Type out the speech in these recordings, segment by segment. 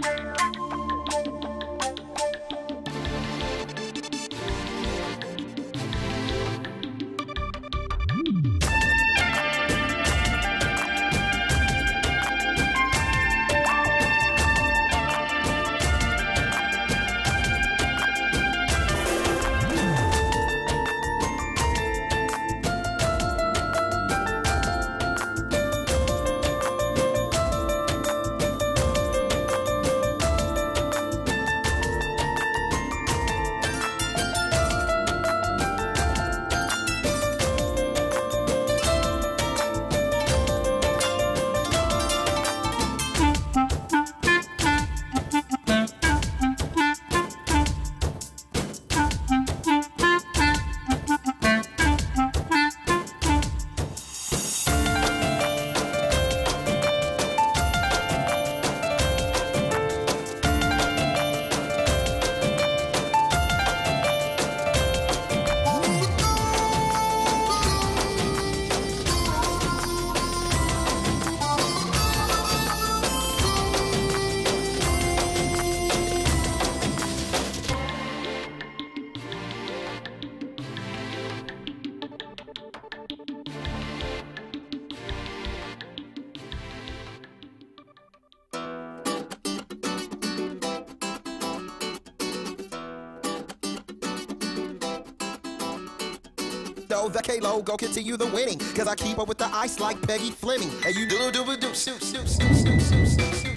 though the K-Lo go continue the winning. Cause I keep up with the ice like Peggy Fleming. And you do do do do shoot shoot shoot shoot shoot shoot shoot.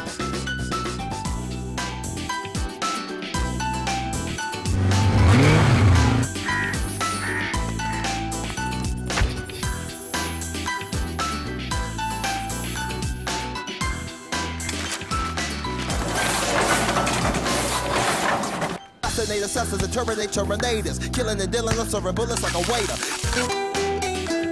Assassinate assessors and terminate terminators. Killing and dealing and serving bullets like a waiter.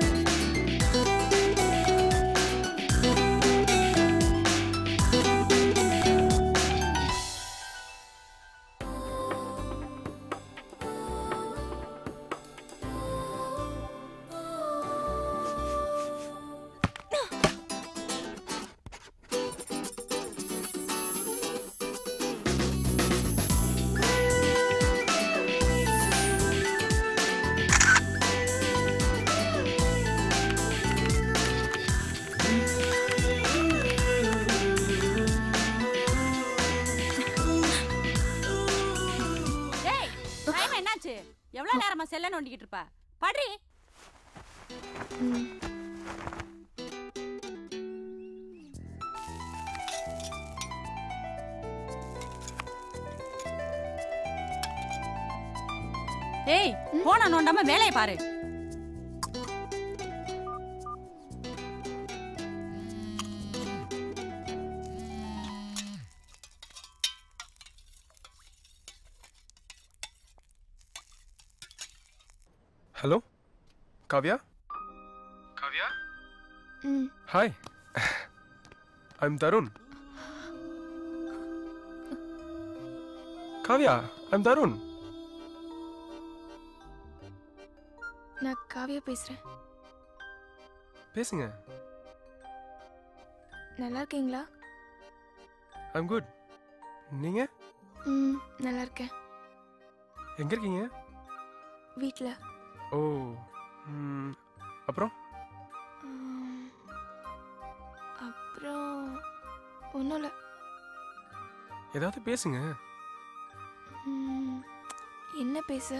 டேய் time என்னாச்சு எவ்வளவு நேரமா செல்ல நோண்டிக்கிட்டு இருப்ப படி டேய் போன நோண்டாம வேலையை பாரு ஹலோ காவ்யா காவ்யா ம் hi I'm Tarun Kavya I'm Tarun நான் காவியா பேசுகிறேன் பேசுங்க நல்லா இருக்கீங்களா ஐம் குட் நீங்க ம் நல்லா இருக்கேன் எங்க இருக்கீங்க வீட்டில் ஓ ம், அப்புறம் அப்புறம் ஒன்றும் இல்லை ஏதாவது பேசுங்க என்ன பேச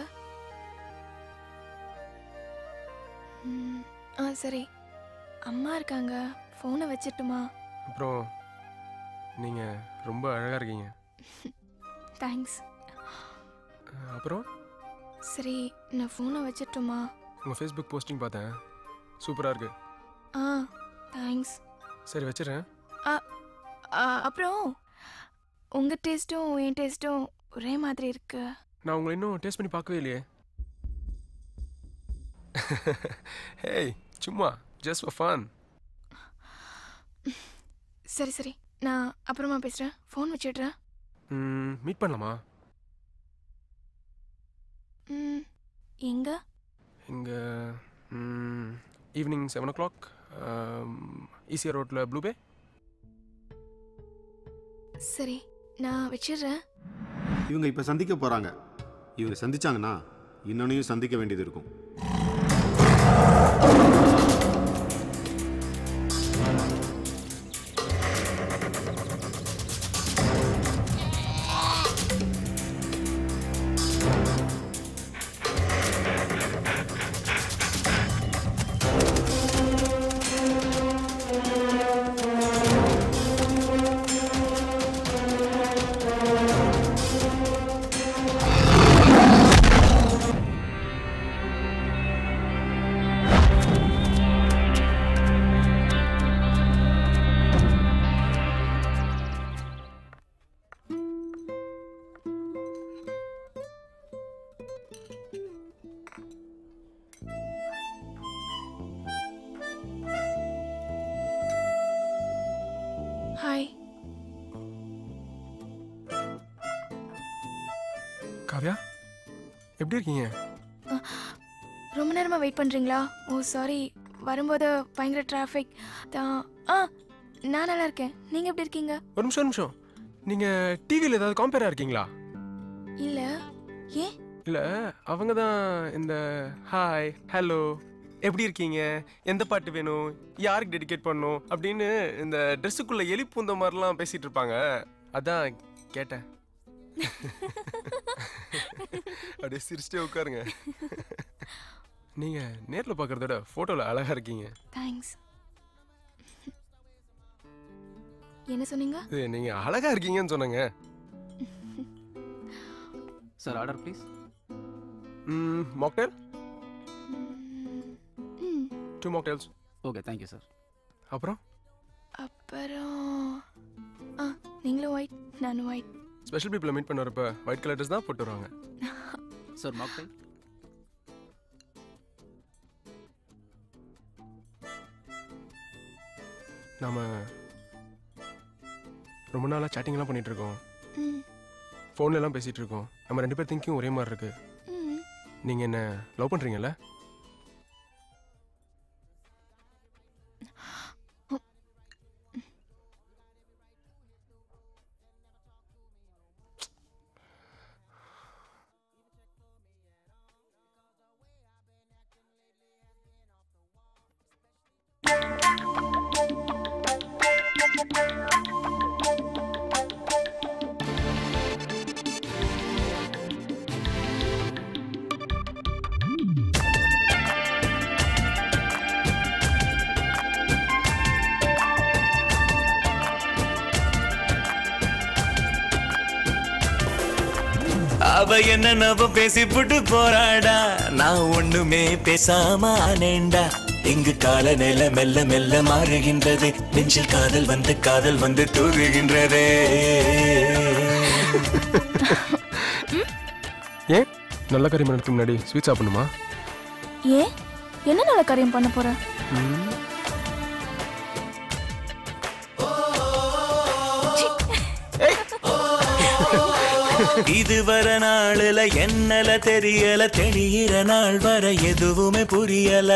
ம், ஆ சரி அம்மா இருக்காங்க ஃபோனை வச்சிட்டுமா அப்புறம் நீங்க ரொம்ப அழகா இருக்கீங்க தேங்க்ஸ் அஹ், அப்புறம் சரி நான் ஃபோனை வச்சிட்டுமா உங்க ஃபேஸ்புக் போஸ்டிங் பார்த்தேன் சூப்பரா இருக்கு ஆ தேங்க்ஸ் சரி வச்சிடுறேன் ஆ ஆ, அப்புறம் உங்கள் டேஸ்ட்டும் என் டேஸ்ட்டும் ஒரே மாதிரி இருக்கு நான் உங்களை இன்னும் டேஸ்ட் பண்ணி பார்க்கவே இல்லையே ஹேய் சும்மா ஜஸ்ட் ஃபார் ஃபன் சரி சரி நான் அப்புறமா பேசுகிறேன் ஃபோன் வச்சிடுறேன் மீட் பண்ணலாமா ம் எங்கே இங்கே evening seven o'clock ECR ரோட்டில் ப்ளூ பே சரி நான் வச்சிடுறேன் இவங்க இப்போ சந்திக்க போகிறாங்க இவங்க சந்திச்சாங்கன்னா இன்னொன்னையும் சந்திக்க வேண்டியது இருக்கும் ஹாய் காவ்யா எப்படி இருக்கீங்க ரொம்ப நேரமாக வெயிட் பண்ணுறீங்களா ஓ சாரி வரும்போது பயங்கர டிராஃபிக் தான் ஆ நான் நல்லா இருக்கேன் நீங்கள் எப்படி இருக்கீங்க ஒரு நிமிஷம் ஒரு நிமிஷம் நீங்க டிவியில் ஏதாவது காம்பேரா இருக்கீங்களா இல்லை ஏன் இல்ல அவங்க தான் இந்த ஹாய் ஹலோ எப்படி இருக்கீங்க எந்த பாட்டு வேணும் யாருக்கு டெடிகேட் பண்ணணும் அப்படின்னு இந்த ட்ரெஸ்ஸுக்குள்ள எலி பூந்த மாதிரிலாம் பேசிட்டு இருப்பாங்க அதான் கேட்டேன் அப்படியே சிரிச்சிட்டே உட்காருங்க நீங்க நேர்ல பார்க்கறத விட போட்டோல அழகா இருக்கீங்க தேங்க்ஸ் என்ன சொன்னீங்க இது நீங்க அழகா இருக்கீங்கன்னு சொன்னேங்க சார் ஆர்டர் ப்ளீஸ் ம் மாக்டேல் ம் two mocktails okay thank you sir அப்புறம் அப்புறம் ஆ நீங்களும் ஒயிட் நானும் ஒயிட் ஸ்பெஷல் பீப்புளை மீட் பண்ண வரப்ப ஒயிட் கலர் ட்ரெஸ் தான் போட்டு வருவாங்க சார் மாக்டைல் நாம ரொம்ப நாளாக சேட்டிங்லாம் பண்ணிட்டு இருக்கோம் ம் ஃபோன்ல எல்லாம் பேசிட்டு இருக்கோம் நம்ம ரெண்டு பேர் திங்கிங் ஒரே மாதிரி இருக்கு ம் நீங்க என்ன லவ் பண்றீங்கல்ல அவ என்ன நவ பேசி புட்டு போறாடா நான் ஒண்ணுமே பேசாம ஆனேண்டா இங்கு கால நில மெல்ல மெல்ல மாறுகின்றது நெஞ்சில் காதல் வந்து காதல் வந்து தூங்குகின்றதே ஏன் நல்ல காரியம் பண்ணுறதுக்கு முன்னாடி ஸ்வீட் சாப்பிடணுமா ஏன் என்ன நல்ல காரியம் பண்ண போற இதுவரை நாளுல என்னல தெரியல தெளியிற நாள் வர எதுவுமே புரியல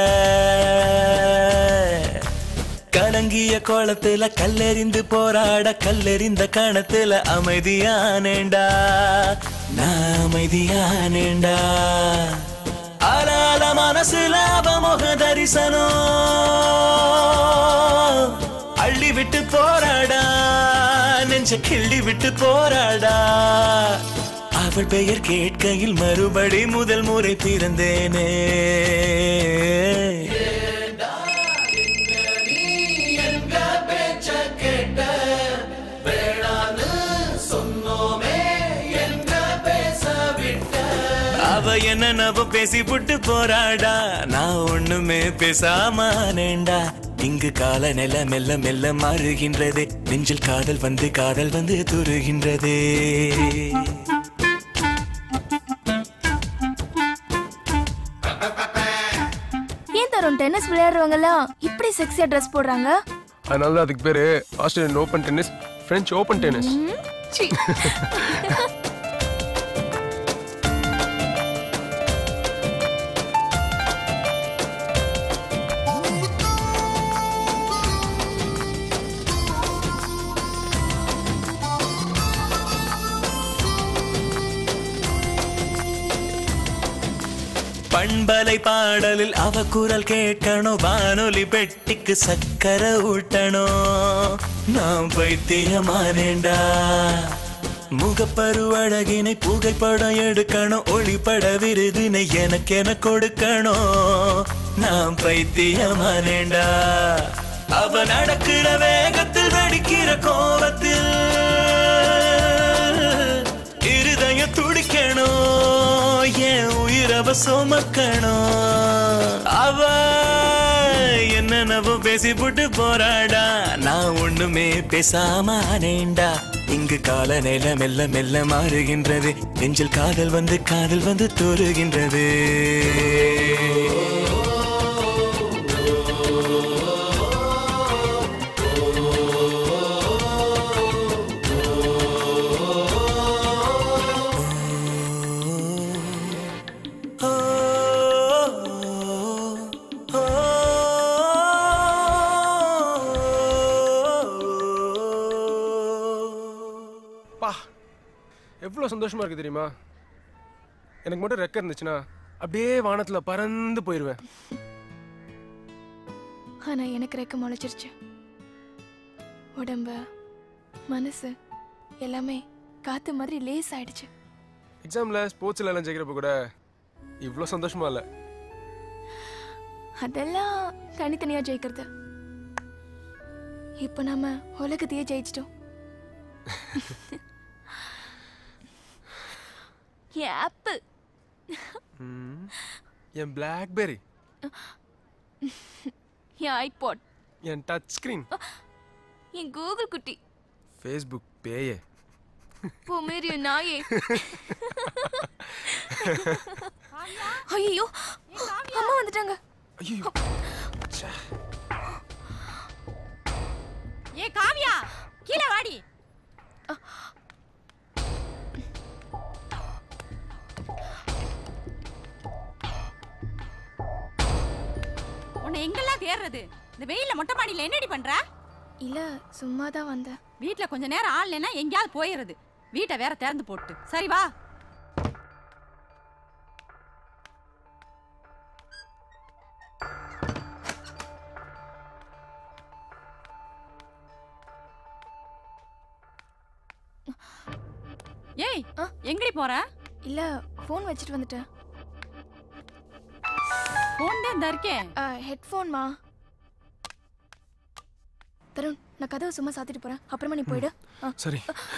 கலங்கிய கோலத்துல கல்லெறிந்து போராட கல்லெறிந்த கணத்துல அமைதியானேண்டா நான் அமைதியானேண்டா அலால மனசுல அவமுக தரிசனம் அள்ளி விட்டு போராடா நெஞ்ச கிள்ளி விட்டு போராடா அவள் பெயர் கேட்கையில் மறுபடி முதல் முறை பிறந்தேனே அவ என்ன நவ பேசி புட்டு போராடா நான் ஒண்ணுமே பேசாம ஆனேண்டா இங்கு கால நில மெல்ல மெல்ல மாறுகின்றது நெஞ்சில் காதல் வந்து காதல் வந்து துருகின்றதே ஏன் தரும் டென்னிஸ் விளையாடுறவங்கலாம் இப்படி செக்ஸியா ட்ரெஸ் போடுறாங்க அதனால தான் அதுக்கு பேர் Australian open tennis French open tennis ம், சீ. பண்பலை பாடலில் அவ குரல் கேட்கணும் வானொலி பெட்டிக்கு சக்கரை ஊட்டணும் நான் பைத்தியமானேண்டா முகப்பரு அழகினை புகைப்படம் எடுக்கணும் ஒளிப்பட விருதினை எனக்கென கொடுக்கணும் நான் பைத்தியமானேண்டா அவ நடக்கிற வேகத்தில் வெடிக்கிற கோபத்தில் இருதயம் துடிக்கணும் என் உயிரவ சுமக்கணும் அவ என்னென்னவோ பேசி போட்டு போறாடா நான் ஒண்ணுமே பேசாம ஆனேண்டா இங்கு கால நில மெல்ல மெல்ல மாறுகின்றது நெஞ்சில் காதல் வந்து காதல் வந்து தோறுகின்றது பா எவ்வளோ சந்தோஷமா இருக்கு தெரியுமா எனக்கு மட்டும் ரெக்க இருந்துச்சுன்னா அப்படியே வானத்துல பறந்து போயிடுவேன் ஆனா எனக்கு ரெக்க முளைச்சிருச்சு உடம்பு மனசு எல்லாமே காத்து மாதிரி லேஸ் ஆயிடுச்சு எக்ஸாம்ல ஸ்போர்ட்ஸ்ல எல்லாம் ஜெயிக்கிறப்ப கூட இவ்வளோ சந்தோஷமா இல்லை அதெல்லாம் தனித்தனியா ஜெயிக்கிறது இப்போ நாம உலகத்தையே ஜெயிச்சிட்டோம் என் ஆப்பிள் ம். என் பிளாக்பெர்ரி என் ஐபாட் என் டச் ஸ்கிரீன் என் கூகுள் குட்டி ஃபேஸ்புக் பேயே பொமேரிய நாயே ஐயோ அம்மா வந்துட்டாங்க ஐயோ ஏ காவியா கீழே வாடி உன்னை எங்கெல்லாம் தேடுறது இந்த வெயில்ல மொட்டை மாடியில என்னடி பண்ற இல்ல சும்மா தான் வந்தேன் வீட்ல கொஞ்ச நேரம் ஆள் இல்லைன்னா எங்கேயாவது போயிடுறது வீட்டை வேற திறந்து போட்டு சரி வா ஏய் ஆ? எங்கடி போற இல்ல ஃபோன் வச்சுட்டு வந்துட்டேன் போன் தான் இந்த இருக்கேன் ஹெட்ஃபோன்மா தருண் நான் கதவை சும்மா சாத்திட்டு போறேன் அப்புறமா நீ போயிடு ஆ, சரி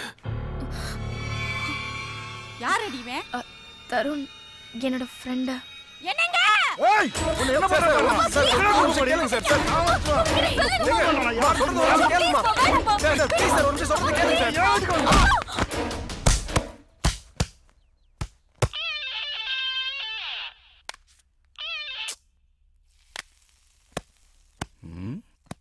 யார் அடிவேன் அ, தருண் என்னோட ஃப்ரெண்டு என்னங்க கேளுங்க சார் சார் கேளுங்க சார் சார் ப்ளீஸ் சார் ஒரு நிமிஷம் சொல்றது கேளுங்க சார் ம்.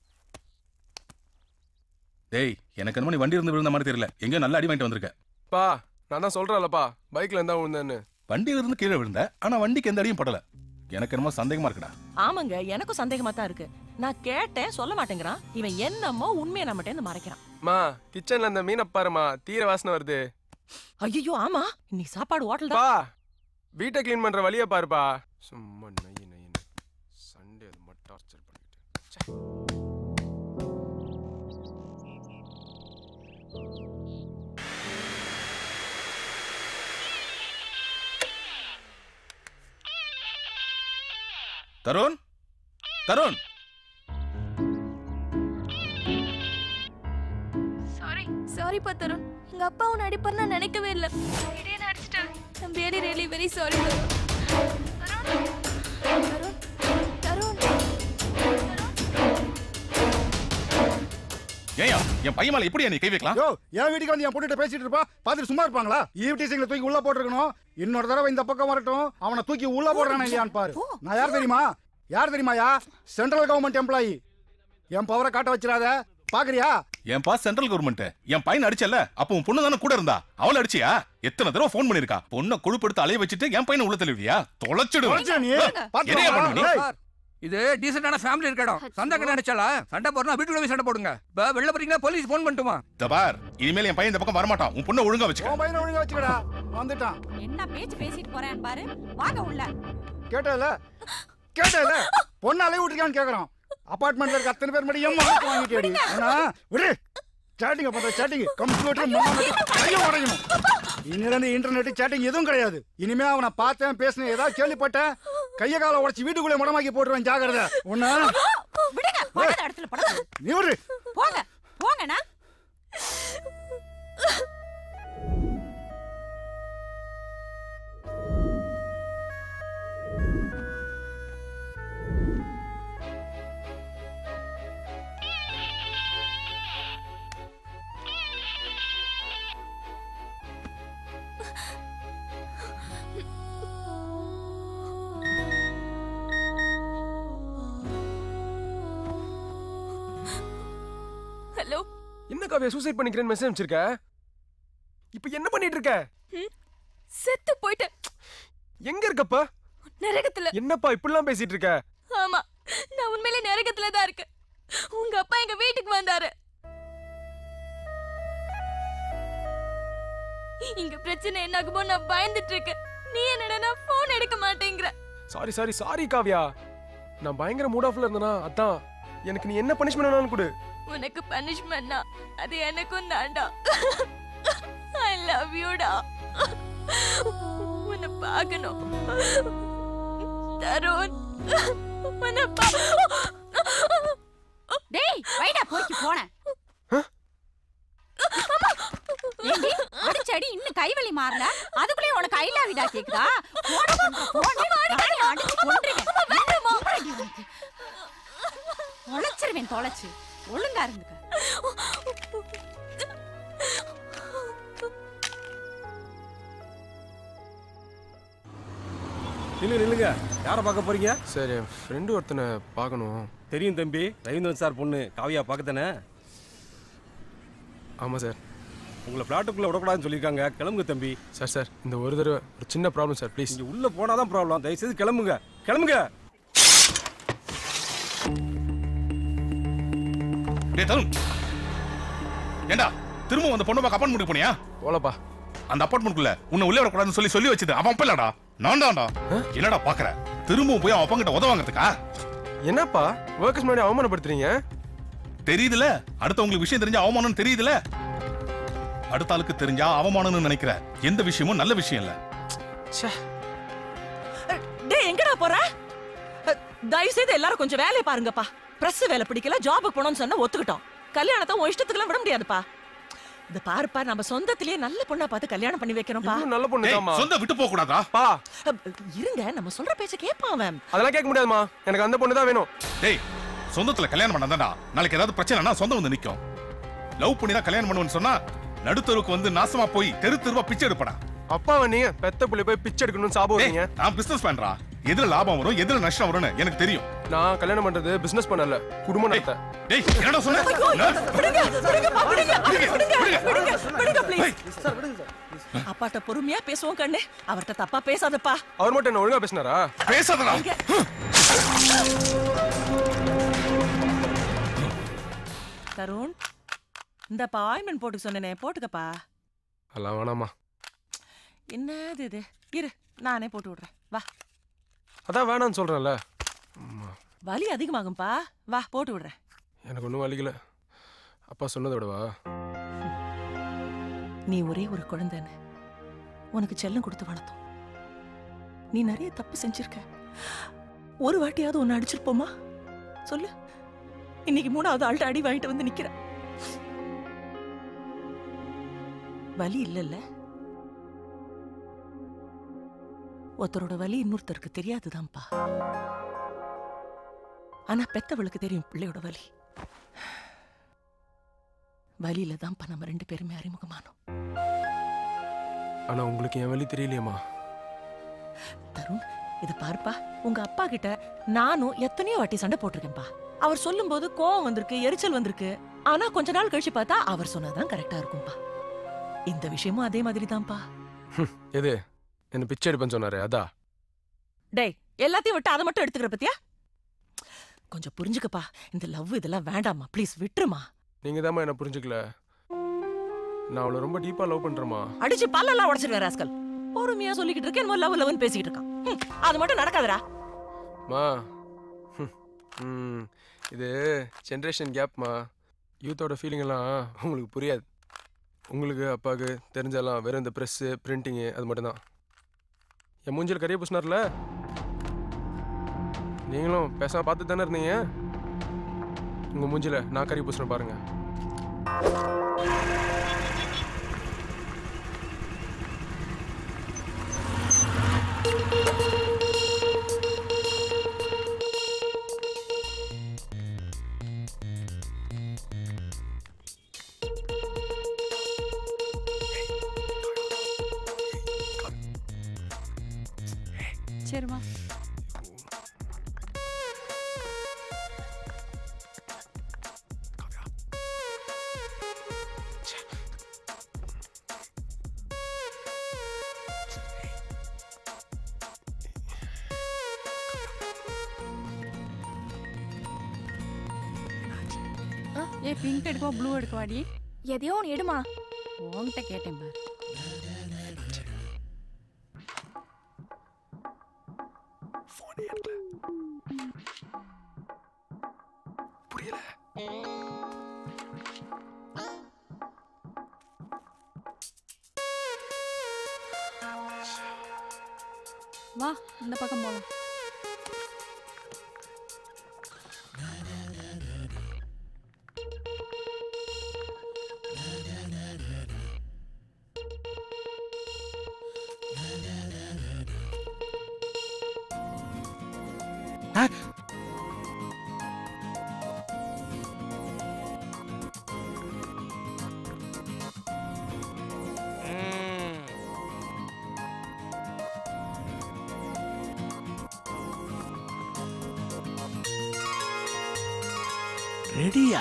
டேய் எனக்கு என்னமோ நீ வண்டி இருந்து விழுந்த மாதிரி தெரியல எங்கேயோ நல்ல அடி வாங்கிட்டு வந்திருக்க பா நான் தான் சொல்றேன்லப்பா பைக்ல இருந்தா விழுந்தேன்னு வண்டியில இருந்து கீழே விழுந்த ஆனா வண்டிக்கு எந்த அடியும் படல எனக்கு என்னமோ சந்தேகமா இருக்குடா ஆமாங்க எனக்கும் சந்தேகமா தான் இருக்கு நான் கேட்டேன் சொல்ல மாட்டேங்கிறான் இவன் என்னமோ உண்மையை நம்மகிட்ட இருந்து மறைக்கிறான் மா கிச்சன்ல அந்த மீனை பாருமா தீர வாசனை வருது ஐயோ ஆமா இன்னைக்கு சாப்பாடு ஹோட்டல் தான் பா வீட்டை க்ளீன் பண்ற வழிய பாருப்பா சும்மா நை நைன்னு சண்டே அது மட்டும் டார்ச்சர் பண்ணிட்டு ச்சே. தருண் தருண் சாரி சாரிப்பா தருண் எங்க அப்பா உன்னை அடிப்பார் நான் நினைக்கவே இல்லை திடீர்னு அடிச்சிட்டேன் I'm very really very sorry Tarun Tarun Tarun ஏயா என் பையன் மேல எப்படியா நீ கை வைக்கலாம் யோ என் வீட்டுக்கு வந்து என் பொண்ணுகிட்ட பேசிட்டு இருப்பா பார்த்துட்டு சும்மா இருப்பாங்களா ஈவ் டீசிங்ல தூக்கி உள்ள போட்டுருக்கணும் இன்னொரு தடவை இந்த பக்கம் வரட்டும் அவனை தூக்கி உள்ள போடுறானே இல்லையான்னு பாரு நான் யார் தெரியுமா யார் தெரியுமாயா சென்ட்ரல் கவர்மெண்ட் எம்ப்ளாயி என் பவரை காட்ட வச்சிடாத பாக்குறியா என் பாஸ் சென்ட்ரல் கவர்மெண்ட் என் பையன் அடிச்சல அப்ப உன் பொண்ணு தானே கூட இருந்தா அவள அடிச்சியா எத்தனை தடவை ஃபோன் பண்ணிருக்கா பொண்ணை கொழுப்படுத்து அலைய வச்சுட்டு என் பையனை உள்ள தள்ளிவியா தொலைச்சிடுவேன் தொலைச்சியா நீ? பாத்து என்னையா வா. பண்ணுவ நீ? ஏய், சார் இது டீசென்டான ஃபேமிலி இருக்கடம் சண்டை கடை நினைச்சாலா சண்டை போறனா வீட்டுக்குள்ள போய் சண்டை போடுங்க இப்ப வெளில போறீங்களா போலீஸ் ஃபோன் பண்ணட்டுமா இந்த பார் இனிமேல் என் பையன் இந்த பக்கம் வரமாட்டான் உன் பொண்ணை ஒழுங்கா வச்சுக்க உன் பையனை ஒழுங்கா வச்சுக்கடா வந்துட்டான் என்ன பேச்சு பேசிட்டு போறேன் பாரு வாங்க உள்ள கேட்டல கேட்டல பொண்ணு அலைய விட்டுருக்கான்னு கேக்குறோம் அபார்ட்மெண்ட்ல இருக்க அத்தனை பேர் மட்டும் ஏன் வாங்கிட்டேடி அண்ணா விடு சேட்டிங்க பண்ற சேட்டிங் கம்ப்யூட்டர் கையும் உடையணும் இன்னிலிருந்து இன்டர்நெட் சேட்டிங் எதுவும் கிடையாது இனிமே அவனை பார்த்தேன் பேசினேன் ஏதாவது கேள்விப்பட்டேன் கைய காலை உடைச்சு வீட்டுக்குள்ளே முடமாக்கி போட்டுருவேன் ஜாக்கிரதை உன்ன விடுங்க போகாத இடத்துல படம் நீ விடு போங்க போங்கண்ணா ஹலோ என்ன காவியா சூசைட் பண்ணிக்கிறேன்னு மெசேஜ் அனுப்பிச்சிருக்க இப்போ என்ன பண்ணிட்டு இருக்க செத்து போயிட்டேன் எங்க இருக்கப்பா நரகத்துல என்னப்பா இப்படிலாம் பேசிட்டு இருக்க ஆமா நான் உண்மையிலே நரகத்துல தான் இருக்கேன் உங்க அப்பா எங்க வீட்டுக்கு வந்தாரு இங்க பிரச்சனை என்ன ஆகுமோ நான் பயந்துட்டு இருக்கேன் நீ என்னடா போன் எடுக்க மாட்டேங்கிற சாரி சாரி சாரி காவியா நான் பயங்கர மூட் ஆஃப்ல இருந்தேனா அதான் எனக்கு நீ என்ன பனிஷ்மெண்ட் வேணாலும் கொடு உனக்கு பனிஷ்மெண்ட்னா அது எனக்கும் தான்டா ஐ லவ் யூடா உன்னை பார்க்கணும் தருண் உன்னை பா டேய் வைடா போய்க்கு போனேன் ஏண்டி அடிச்சடி இன்னும் கைவலி மாறல அதுக்குள்ளே உனக்கு ஐ லவ் யூடா கேக்குதா போன பண்ற போன நானே அடிச்சு கொன்றுவேன் தொலைச்சிருவேன் தொலைச்சு ஒழுங்கா இருந்துக்க நில்லு நில்லுங்க யாரை பார்க்க போறீங்க சார் என் ஃப்ரெண்டு ஒருத்தனை பார்க்கணும் தெரியும் தம்பி ரவீந்திரன் சார் பொண்ணு காவியா பார்க்கத்தானே ஆமாம் சார் உங்களை ஃப்ளாட்டுக்குள்ளே விடக்கூடாதுன்னு சொல்லியிருக்காங்க கிளம்புங்க தம்பி சார் சார் இந்த ஒரு தடவை ஒரு சின்ன ப்ராப்ளம் சார் ப்ளீஸ் இங்கே உள்ளே போனால் தான் ப்ராப்ளம் தயவுசெய்து கிளம்புங்க கிளம்புங்க டேய் தருண் ஏண்டா திரும்ப அந்த பொண்ணை பார்க்க அப்பார்ட்மெண்ட் போனியா போலப்பா அந்த அப்பார்ட்மெண்ட்குள்ள உன்னை உள்ளே வரக்கூடாதுன்னு சொல்லி சொல்லி வச்சது அவன் அப்ப இல்லடா நான் தான்டா என்னடா பாக்குற திரும்பவும் போய் அவன் அப்பங்கிட்ட உதவாங்கிறதுக்கா என்னப்பா ஒர்க்கர்ஸ் முன்னாடி அவமானப்படுத்துறீங்க தெரியுதுல அடுத்தவங்களுக்கு விஷயம் தெரிஞ்சா அவமானம் தெரியுதுல அடுத்த ஆளுக்கு தெரிஞ்சா அவமானம்னு நினைக்கிற எந்த விஷயமும் நல்ல விஷயம் இல்ல டேய் எங்கடா போற அஹ், தயவு செய்து எல்லாரும் கொஞ்சம் வேலையை பாருங்கப்பா பிரஸ் வேலை பிடிக்கல ஜாபுக்கு போனோம்னு சொன்னா ஒத்துக்கிட்டோம் கல்யாணத்தை உன் இஷ்டத்துக்குலாம் விட முடியாதுப்பா இது பாருப்பா நம்ம சொந்தத்திலேயே நல்ல பொண்ணா பார்த்து கல்யாணம் பண்ணி வைக்கிறோம்ப்பா இவனும் நல்ல பொண்ணு டேய், சொந்த விட்டு போக கூடாதா பா அஹ், இருங்க நம்ம சொல்ற பேச்ச கேட்பான் அவன் அதெல்லாம் கேட்க முடியாதுமா எனக்கு அந்த பொண்ணு தான் வேணும் டேய் சொந்தத்துல கல்யாணம் பண்ணாதான்டா நாளைக்கு ஏதாவது பிரச்சனைனா சொந்தம் வந்து நிக்கும் லவ் பண்ணி தான் கல்யாணம் பண்ணுவேன்னு சொன்னா நடுத்தருக்கு வந்து நாசமா போய் தெரு தெருவா பிச்சை எடுப்படா அப்பா நீங்க பெத்த புள்ளி போய் பிச்சை எடுக்கணும்னு சாபம் டேய், வரீங்க நான் பிசினஸ் பண்றா எதுல லாபம் வரும் எதுல நஷ்டம் வரும்னு எனக்கு தெரியும் நான் கல்யாணம் பண்றது பிசினஸ் பண்ணல குடும்பம் நடத்த டேய் என்னடா சொன்ன அப்பாட்ட பொறுமையா பேசுவோம் கண்ணு அவர்ட்ட தப்பா பேசாதப்பா அவர் மட்டும் என்ன ஒழுங்கா பேசினாரா பேசாதடா தருண் இந்த ஆயின்மெண்ட் போட்டுக்க சொன்னேனே போட்டுக்கப்பா அதெல்லாம் வேணாமா என்னது இது இரு நானே போட்டு விடுறேன் வா அதான் வேணாம்னு சொல்றேன்ல வலி அதிகமாகும்பா வா போட்டு விடுறேன் எனக்கு ஒன்றும் வலிக்கல அப்பா சொன்னதை விடவா நீ ஒரே ஒரு குழந்தைன்னு உனக்கு செல்லம் கொடுத்து வளர்த்தோம் நீ நிறைய தப்பு செஞ்சிருக்க ஒரு வாட்டியாவது உன்னை அடிச்சிருப்போமா சொல்லு இன்னைக்கு மூணாவது ஆள்கிட்ட அடி வாங்கிட்டு வந்து நிக்கிற வலி இல்லைல்ல ஒருத்தரோட வலி இன்னொருத்தருக்கு தெரியாதுதான்ப்பா ஆனா பெத்தவளுக்கு தெரியும் பிள்ளையோட வலி வலியில தான்ப்பா நம்ம ரெண்டு பேருமே அறிமுகமானோம் ஆனா உங்களுக்கு என் வலி தெரியலையேம்மா தருண் இத பாருப்பா உங்க அப்பா கிட்ட நானும் எத்தனையோ வாட்டி சண்டை போட்டிருக்கேன்பா அவர் சொல்லும்போது கோவம் வந்திருக்கு எரிச்சல் வந்திருக்கு ஆனா கொஞ்ச நாள் கழிச்சு பார்த்தா அவர் சொன்னதான் கரெக்டா இருக்கும்பா இந்த விஷயமும் அதே மாதிரி தான்ப்பா எது என்ன பிச்சை எடுப்பேன்னு சொன்னாரு அதா டேய் எல்லாத்தையும் விட்டு அதை மட்டும் எடுத்துக்கிற பத்தியா கொஞ்சம் புரிஞ்சுக்கப்பா இந்த லவ் இதெல்லாம் வேண்டாமா ப்ளீஸ் விட்டுருமா நீங்க தாம்மா என்ன புரிஞ்சுக்கல நான் அவளை ரொம்ப டீப்பா லவ் பண்றேமா அடிச்சு பல்லெல்லாம் உடச்சிருவேன் ராஸ்கல் பொறுமையா சொல்லிக்கிட்டு இருக்கேன் என்னமோ லவ் லவ்னு பேசிக்கிட்டு இருக்கான் ம், அது மட்டும் நடக்காதுடா மா ஹம், ம், இது ஜென்ரேஷன் கேப்மா யூத்தோட ஃபீலிங் எல்லாம் உங்களுக்கு புரியாது உங்களுக்கு அப்பாவுக்கு தெரிஞ்செல்லாம் வெறும் இந்த ப்ரெஸ்ஸு பிரிண்டிங்கு அது மட்டும்தான் என் மூஞ்சில் கரிய பூசினார்ல நீங்களும் பேசாம பார்த்து தானே இருந்தீங்க உங்கள் மூஞ்சில நான் கறி பூசின பாருங்க சரிம்மா ஏ பிங்க் எடுக்கவா ப்ளூ எடுக்கவாடி எதையோ ஒன்று எடுமா உன்கிட்ட கேட்டேன் பாரு வா இந்த பக்கம் போலாம் ரெடியா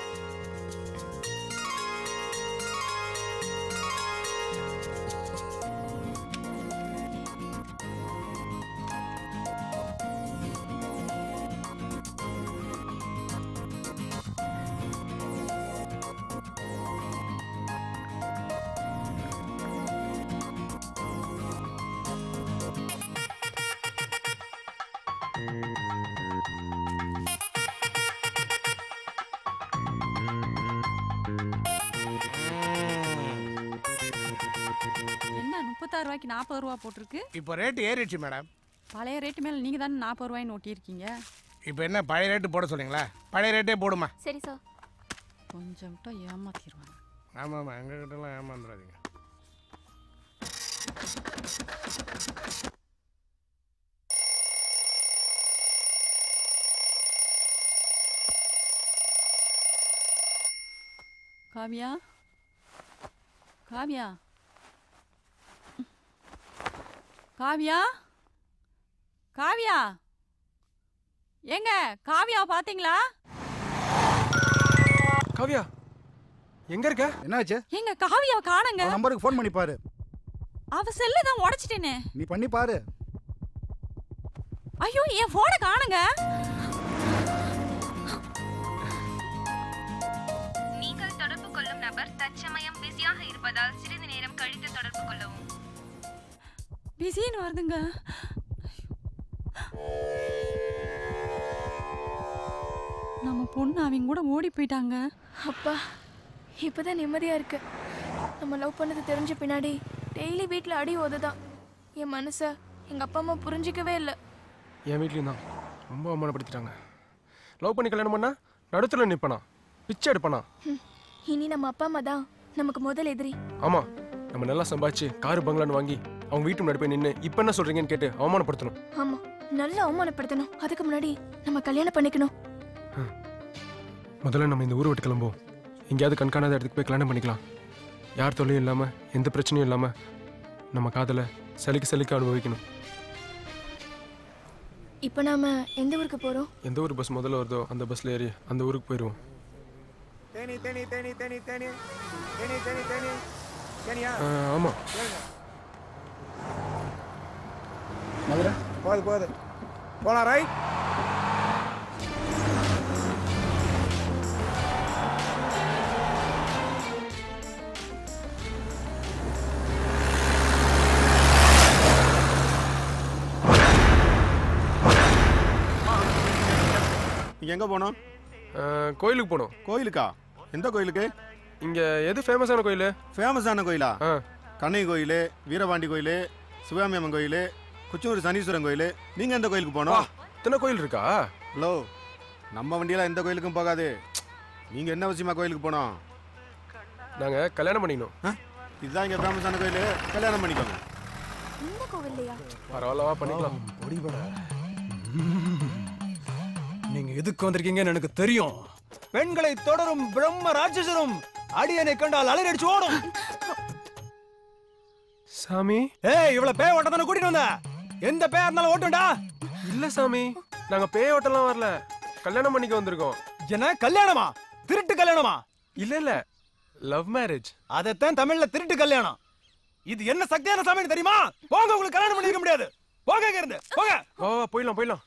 என்ன முப்பத்தாறு ரூபாய்க்கு நாற்பது ரூபா போட்டிருக்கு இப்போ ரேட்டு ஏறிடுச்சு மேடம் பழைய ரேட்டு மேல நீங்க தானே நாற்பது ரூபாய்னு ஒட்டியிருக்கீங்க இப்போ என்ன பழைய ரேட்டு போட சொல்லுங்களா பழைய ரேட்டே போடுமா சரி சார் கொஞ்சம் விட்டா ஏமாத்திடுவாங்க ஆமாம் ஆமாம் எங்ககிட்டலாம் ஏமாந்துடாதீங்க காவியா காவியா காவியா காவியா ஏங்க காவியா பாத்தீங்களா காவியா எங்க இருக்க என்னாச்சு ஏங்க காவியாவை காணுங்க அவன் நம்பருக்கு ஃபோன் பண்ணி பாரு அவ செல்ல தான் உடைச்சிட்டேனே நீ பண்ணி பாரு ஐயோ என் போனை காணுங்க நீங்கள் தொடர்பு கொள்ளும் நபர் தற்சமயம் பிஸியாக இருப்பதால் சிறிது நேரம் கழித்து தொடர்பு கொள்ளவும் பிஸின்னு வருதுங்க நம்ம பொண்ணு அவங்க கூட ஓடி போயிட்டாங்க அப்பா இப்போதான் நிம்மதியா இருக்கு நம்ம லவ் பண்ணது தெரிஞ்ச பின்னாடி டெய்லி வீட்டில் அடி உததான் என் மனசை எங்கள் அப்பா அம்மா புரிஞ்சிக்கவே இல்லை என் வீட்லேயும் தான் ரொம்ப அவமானப்படுத்திட்டாங்க லவ் பண்ணி கல்யாணம் பண்ணா நடுத்துல நிப்பனா பிச்சை எடுப்பனா இனி நம்ம அப்பா அம்மா தான் நமக்கு முதல் எதிரி ஆமா நம்ம நல்லா சம்பாதிச்சு காரு பங்களான்னு வாங்கி அவங்க வீட்டு முன்னாடி போய் நின்று இப்போ என்ன சொல்றீங்கன்னு கேட்டு அவமானப்படுத்தணும் ஆமா நல்லா அவமானப்படுத்தணும் அதுக்கு முன்னாடி நம்ம கல்யாணம் பண்ணிக்கணும் முதல்ல நம்ம இந்த ஊரை விட்டு கிளம்புவோம் எங்கேயாவது கண்காணாத இடத்துக்கு போய் கல்யாணம் பண்ணிக்கலாம் யார் தொல்லையும் இல்லாமல் எந்த பிரச்சனையும் இல்லாமல் நம்ம காதலை சலிக்க சலிக்க அனுபவிக்கணும் இப்போ நாம எந்த ஊருக்கு போறோம் எந்த ஊர் பஸ் முதல்ல வருதோ அந்த பஸ்ல ஏறி அந்த ஊருக்கு போயிடுவோம் தேனி தேனி தேனி தேனி தேனி தேனி தேனி தேனி தேனியா ஆ, ஆமா மதுரை போது போது போலாம் ரைட் நீங்கள் எங்கே போனோம் கோயிலுக்கு போகணும் கோயிலுக்கா எந்த கோயிலுக்கு இங்கே எது ஃபேமஸான கோயில் ஃபேமஸான கோயிலா கண்ணகி கோயில் வீரபாண்டி கோயில் சிவகாமி அம்மன் கோயில் குச்சூர் சனீஸ்வரன் கோயில் நீங்கள் எந்த கோயிலுக்கு போனோம் இத்தனை கோயில் இருக்கா ஹலோ நம்ம வண்டியெல்லாம் எந்த கோயிலுக்கும் போகாது நீங்கள் என்ன விஷயமா கோயிலுக்கு போனோம் நாங்கள் கல்யாணம் பண்ணிக்கணும் இதுதான் இங்கே ஃபேமஸான கோயில் கல்யாணம் பண்ணிக்கோங்க இந்த கோவில்லையா பரவாயில்லவா பண்ணிக்கலாம் நீங்க எதுக்கு வந்திருக்கீங்கன்னு எனக்கு தெரியும் பெண்களை தொடரும் பிரம்ம ராட்சசரும் அடியனை கண்டால் அலறடிச்சு ஓடும் சாமி ஏய் இவ்வளவு பேய் ஓட்ட தானே கூட்டிட்டு வந்த எந்த பேயா இருந்தாலும் ஓட்டும்டா இல்ல சாமி நாங்க பேய் ஓட்டலாம் வரல கல்யாணம் பண்ணிக்க வந்திருக்கோம் என்ன கல்யாணமா திருட்டு கல்யாணமா இல்ல இல்ல லவ் மேரேஜ் அதைத்தான் தமிழ்ல திருட்டு கல்யாணம் இது என்ன சக்தியான சாமி தெரியுமா போங்க உங்களுக்கு கல்யாணம் பண்ணிக்க முடியாது போங்க இங்க இருந்து போங்க வா வா போயிடலாம் போயிடலாம்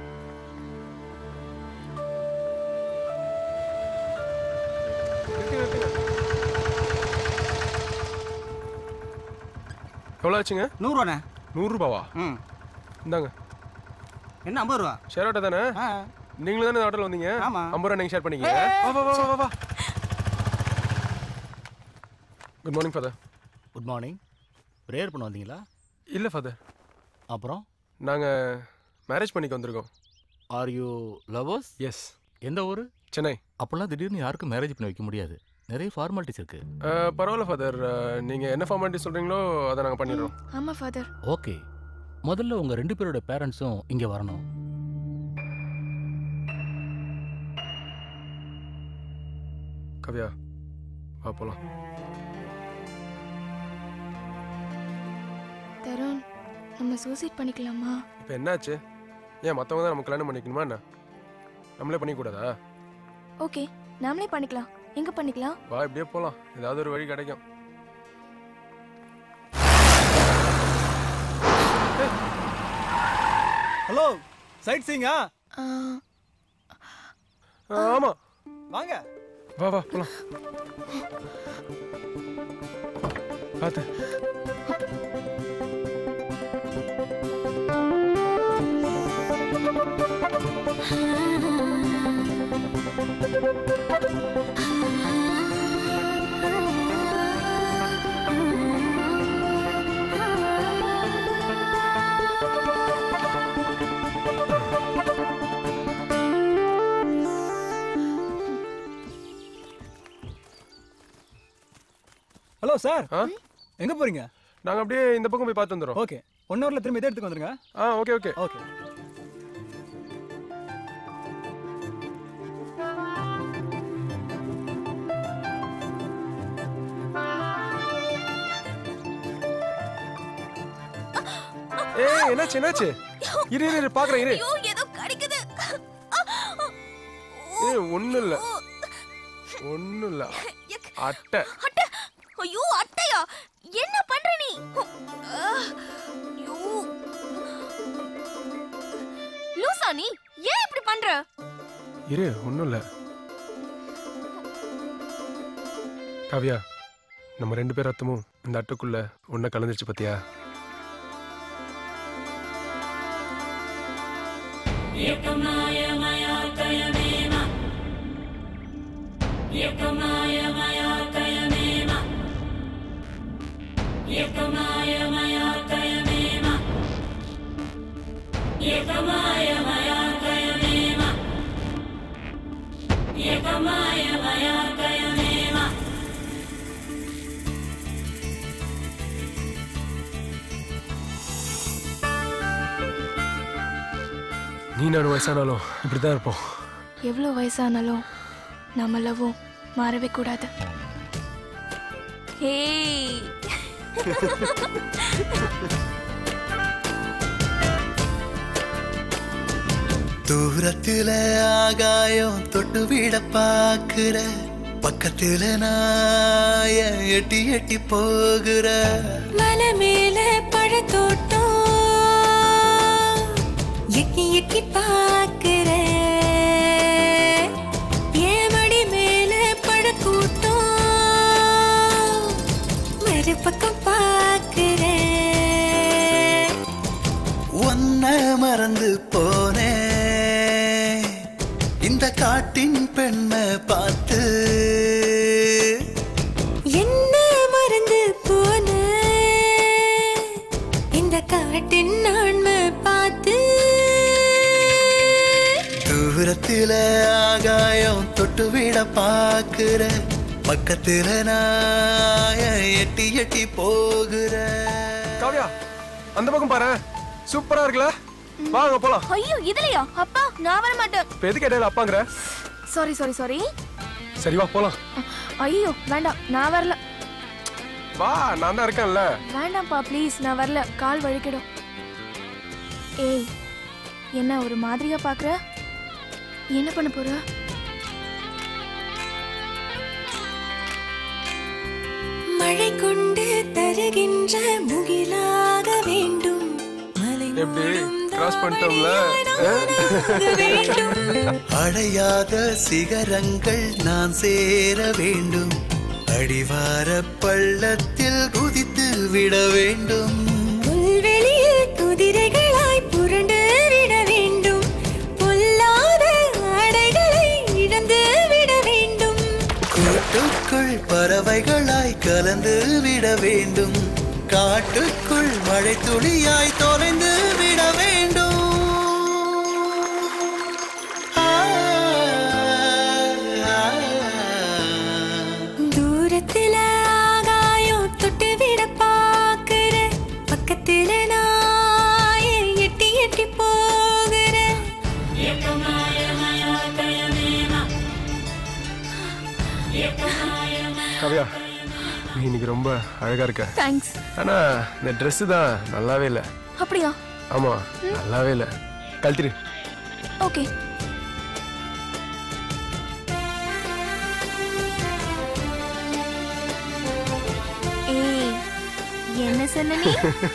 எவ்வளோ ஆச்சுங்க நூறுவாண்ணே நூறு ரூபாவா ம் இந்தாங்க என்ன ஐம்பது ரூபா ஷேர் ஆட்டோ தானே நீங்களும் தானே ஆட்டோல வந்தீங்க ஆமா. ஐம்பது ரூபா நீங்க ஷேர் பண்ணிக்கங்க வா வா வா வா வா good morning father good morning prayer பண்ண வந்தீங்களா இல்லை ஃபாதர் அப்புறம் நாங்கள் மேரேஜ் பண்ணிக்க வந்திருக்கோம் ஆர் யூ லவர்ஸ் எஸ் எந்த ஊர் சென்னை அப்போல்லாம் திடீர்னு யாருக்கும் மேரேஜ் பண்ணி வைக்க முடியாது நிறைய ஃபார்மாலிட்டிஸ் இருக்கு அஹ், பரவாயில்ல ஃபாதர் நீங்கள் என்ன ஃபார்மாலிட்டி சொல்கிறீங்களோ அதை நாங்கள் பண்ணிடுறோம் ஆமா ஃபாதர் ஓகே முதல்ல உங்க ரெண்டு பேரோட பேரண்ட்ஸும் இங்க வரணும் கவ்யா வா போகலாம் தருண் நம்ம சூசைட் பண்ணிக்கலாமா இப்போ என்னாச்சு ஏன் மற்றவங்க தான் நம்ம கல்யாணம் பண்ணிக்கணுமா என்ன நம்மளே பண்ணிக்கூடாதா ஓகே நாமளே பண்ணிக்கலாம் எங்க பண்ணிக்கலாம் வா இப்படியே போகலாம் ஏதாவது ஒரு வழி கிடைக்கும் ஹலோ சைட் சீங்கா ஆமா வாங்க வா வா போலாம் பார்த்து ஹலோ சார் எங்க போறீங்க நாங்க அப்படியே இந்த பக்கம் போய் பார்த்து வந்துடுறோம் ஓகே ஒன் ஹவர்ல திரும்ப இதே இடத்துக்கு வந்துருங்க ஆ ஓகே ஓகே ஓகே ஏய் என்னாச்சு என்னாச்சு இரு இரு, இரு பாக்குறேன் இரு ஐயோ ஏதோ கடிக்குது ஏய் ஒண்ணும் இல்ல ஒண்ணும் இல்ல அட்டை அட்டை ஐயோ அட்டையா என்ன பண்ற நீ அஹ், ஐயோ லூசா நீ ஏன் இப்படி பண்ற இரு ஒண்ணும் இல்ல காவியா நம்ம ரெண்டு பேர் ரத்தமும் இந்த அட்டைக்குள்ள ஒண்ணா கலந்துருச்சு பாத்தியா एकमाय मया कयमेव एकमाय मया कयमेव एकमाय मया कयमेव एकमाय मया कयमेव एकमाय मया कयमेव நீ நானும் வயசானாலும் இப்படிதான் இருப்போம் எவ்வளோ வயசானாலும் நம்ம லவ்வும் மாறவே கூடாது ஹேய் தூரத்துல ஆகாயம் தொட்டு விட பாக்குற பக்கத்துல நாய எட்டி எட்டி போகிற மலை மேல பழத்தோட்டம் எட்டி எட்டி பாக்குற ஏமடி மேல பழக்கூட்டம் மறுபக்கம் பாக்குற ஒன்ன மறந்து போனேன் காட்டின் பெண்ணை பார்த்து என்ன மறந்து போன இந்த காட்டின் ஆண்மை பார்த்து தூரத்தில ஆகாயம் தொட்டு விட பாக்குற பக்கத்துல நாய எட்டி எட்டி போகிற காவியா அந்த பக்கம் பாரு சூப்பரா இருக்குல்ல வாங்க போலாம் ஐயோ இதுலயா அப்பா நான் வர மாட்டேன் இப்ப எதுக்கு இடையில அப்பாங்கிற சாரி சாரி சாரி சரி வா போலாம் ஐயோ வேண்டாம் நான் வரல வா நான் தான் இருக்கேன்ல வேண்டாம்ப்பா ப்ளீஸ் நான் வரல கால் வழுக்கிடும் ஏய் என்ன ஒரு மாதிரியா பாக்குற என்ன பண்ண போற மழை கொண்டு தருகின்ற முகிலாக வேண்டும் எப்படி கிராஸ் பண்ணிட்டோம்ல அடையாத சிகரங்கள் நான் சேர வேண்டும் அடிவார பள்ளத்தில் குதித்து விட வேண்டும் புல்வெளியில் குதிரைகளாய் புரண்டு விட வேண்டும் பொல்லாத ஆடைகளை இழந்து விட வேண்டும் கூட்டுக்குள் பறவைகளாய் கலந்து விட வேண்டும் காட்டுக்குள் மழை துளியாய் தொலைந்து விட வேண்டும் தூரத்துல ஆகாயம் தொட்டு விட பாக்குற பக்கத்துல நான் எட்டி எட்டி போகிற காவியா நீ இன்னைக்கு ரொம்ப அழகா இருக்க தேங்க்ஸ் ஆனா இந்த Dress தான் நல்லாவே இல்ல அப்படியா ஆமா நல்லாவே இல்ல கழட்டிரு ஓகே ஏய் என்ன சொன்ன நீ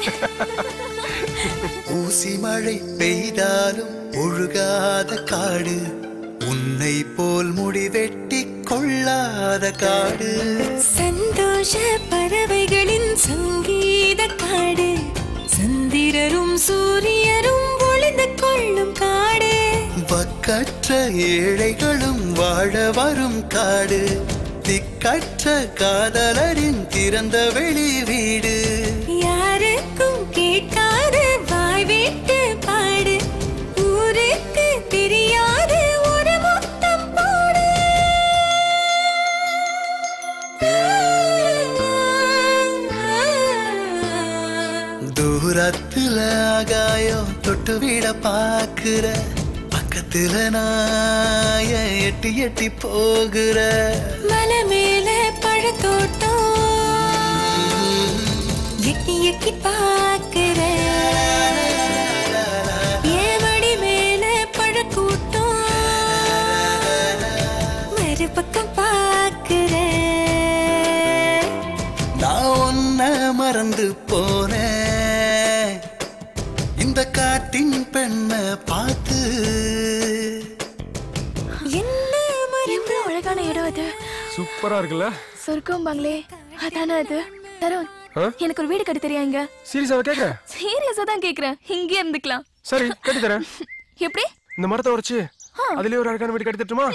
ஊசி மழை பெய்தாலும் ஒழுகாத காடு உன்னை போல் முடிவெட்டி கொள்ளாத காடு சந்தோஷ பறவைகளின் சங்கீத காடு சந்திரரும் சூரியரும் ஒளிந்து கொள்ளும் காடு வக்கற்ற ஏழைகளும் வாழ வரும் காடு திக்கற்ற காதலரின் திறந்த வெளி வீடு யாருக்கும் கேட்காத வாய் விட்டு பாடு ஊருக்கு தெரியாத ஒரு முத்தம் போடு தூரத்துல ஆகாயம் தொட்டு விட பாக்குற பக்கத்துல நாய எட்டி எட்டி போகிற மலை மேல பழத்தோட்டம் எக்கி எக்கி பாக்குற ஏவடி மேல பழக்கூட்டம் மறுபக்கம் பாக்குற நான் உன்ன மறந்து போனேன் இந்த காட்டின் பெண்ணை பார்த்து என்ன மறந்து அழகான இடம் அது சூப்பரா இருக்குல்ல சொர்க்கம் பங்களே அதானே அது தருண் ஆ? எனக்கு ஒரு வீடு கட்டி தெரியா இங்க சீரியஸாவா கேக்குற சீரியஸா தான் கேக்குறேன் இங்கே இருந்துக்கலாம் சரி கட்டி தரேன் எப்படி இந்த மரத்தை உடைச்சு அதுலயே ஒரு அழகான வீடு கட்டி தட்டுமா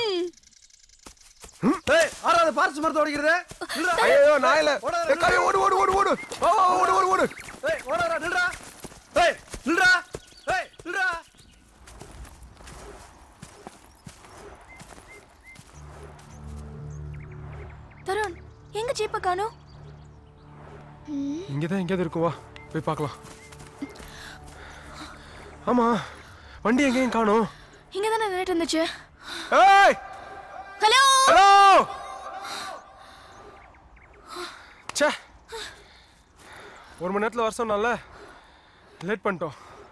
ஏய் ஆறாவது பார்த்து மரத்தை ஓடிக்கிறது ஐயோ நான் இல்ல ஏய், காவியா, ஓடு ஓடு ஓடு ஓடு வா, வா, ஓடு ஓடு ஓடு ஏய் ஓடாதடா நில்றா ஏய் நில்றா ஏய் நில்றா தருண் எங்க ஜீப்ப காணோம் இங்கதான் எங்கேயாவது இருக்கும் வா போய் பார்க்கலாம் ஆமா வண்டி எங்கேயும் காணோம் இங்க தானே நின்னுட்டு இருந்துச்சு ஏய் ஹலோ ஹலோ ச்சே ஒரு மணி நேரத்துல வர சொன்னால லேட் பண்ணிட்டோம்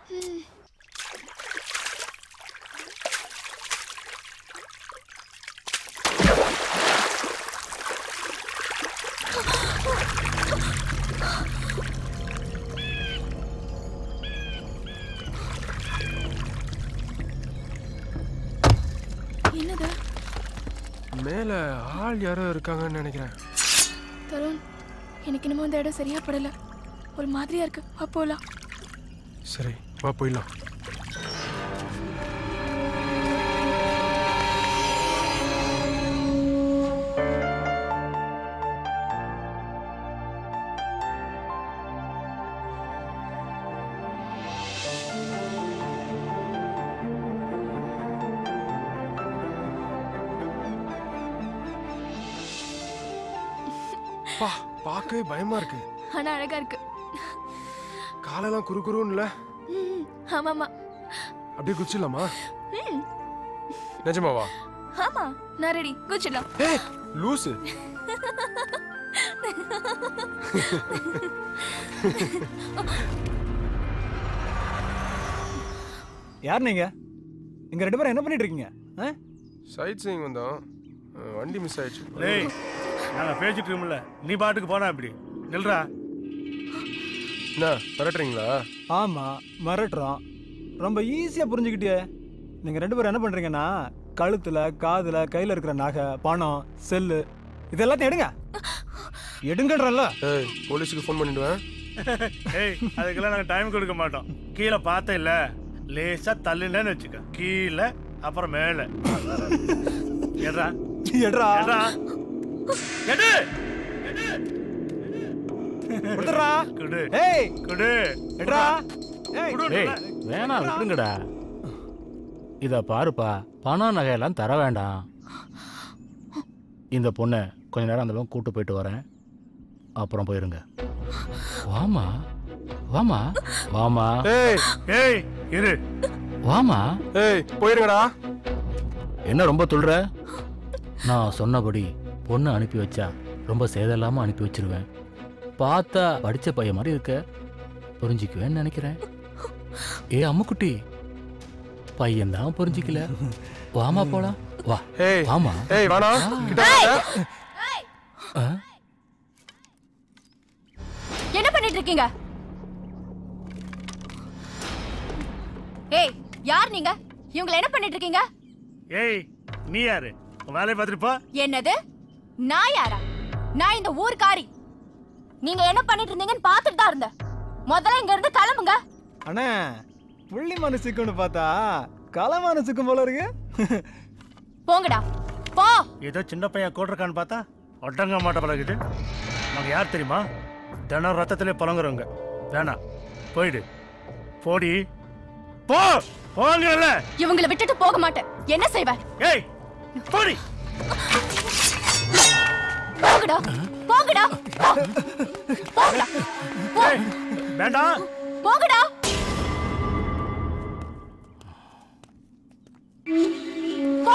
என்னது மேல ஆள் யாரோ இருக்காங்கன்னு நினைக்கிறேன் தருண் எனக்கு இன்னமும் இந்த இடம் சரியா படல ஒரு மாதிரியா இருக்கு வா போலாம் சரி வா போயிடலாம் பா பார்க்கவே பயமா இருக்கு ஆனா அழகா இருக்கு காலெல்லாம் குறு குறுன்னு ம், ஆமாமா அப்படியே குச்சிடலாமா ம், நிஜமாவா ஆமா நான் ரெடி குச்சிடலாம் ஏய் லூசு யார் நீங்க இங்க ரெண்டு பேரும் என்ன பண்ணிட்டு இருக்கீங்க ஆ? சைட் சீயிங் வந்தோம் அஹ், வண்டி மிஸ் ஆயிடுச்சு டேய் நாங்க பேசிட்டு இருக்கோம்ல நீ பாட்டுக்கு போனா இப்படி நில்றா என்ன மிரட்டுறீங்களா ஆமா மிரட்டுறோம் ரொம்ப ஈஸியா புரிஞ்சுக்கிட்டியே நீங்க ரெண்டு பேரும் என்ன பண்றீங்கன்னா கழுத்துல காதுல கையில இருக்கிற நகை பணம் செல்லு இது எல்லாத்தையும் எடுங்க எடுங்கன்றல ஏய் போலீஸுக்கு ஃபோன் பண்ணிடுவேன் ஏய் அதுக்கெல்லாம் நாங்க டைம் கொடுக்க மாட்டோம் கீழே பார்த்த இல்ல லேசா தள்ளுனேன்னு வச்சுக்க கீழே அப்புறம் மேல எட்ரா எடுறா எட்ரா எடு கொடுத்துறா குடு ஏய் குடு எடுறா ஏய் டேய் வேணாம் விட்டுருங்கடா இத பாருப்பா பணம் நகையெல்லாம் தர வேண்டாம் இந்த பொண்ணை கொஞ்ச நேரம் அந்த பக்கம் கூட்டு போயிட்டு வரேன் அப்புறம் போயிருங்க வாமா வாமா வாமா ஏய் ஏய் இரு வாமா ஏய் போயிருங்கடா என்ன ரொம்ப துள்ற நான் சொன்னபடி பொண்ணை அனுப்பி வச்சா ரொம்ப சேதம் அனுப்பி வச்சிருவேன் பார்த்தா படிச்ச பையன் மாதிரி இருக்க புரிஞ்சுக்குவேன்னு நினைக்கிறேன் ஏ அம்முக்குட்டி பையன் தான் புரிஞ்சிக்கல வாமா போலாம் வா ஏய் வாமா ஏய் வேணா கிட்ட வராத. ஆ? என்ன பண்ணிட்டு இருக்கீங்க ஏய் யார் நீங்க இவங்களை என்ன பண்ணிட்டு இருக்கீங்க ஏய் நீ யாரு உன் வேலையை பார்த்துட்டு போ என்னது நான் யாரா நான் இந்த ஊர்க்காரி நீங்க என்ன பண்ணிட்டு இருந்தீங்கன்னு பார்த்துட்டு தான் இருந்தேன் முதல்ல இங்க இருந்து கிளம்புங்க அண்ணே புள்ளி மனசுக்குன்னு பார்த்தா கலை மனசுக்கும் போல இருக்கு போங்கடா போ ஏதோ சின்ன பையன் கூட இருக்கான்னு பார்த்தா ஒட்டங்க மாட்ட பழகுது நாங்க யார் தெரியுமா தினம் ரத்தத்திலே பழங்குறவங்க வேணாம் போயிடு போடி போ போங்கல்ல இவங்களை விட்டுட்டு போக மாட்டேன் என்ன செய்வ ஏய் போடி போங்கடா போங்கடா போ. போங்கடா ஏய் வேண்டாம் போங்கடா போ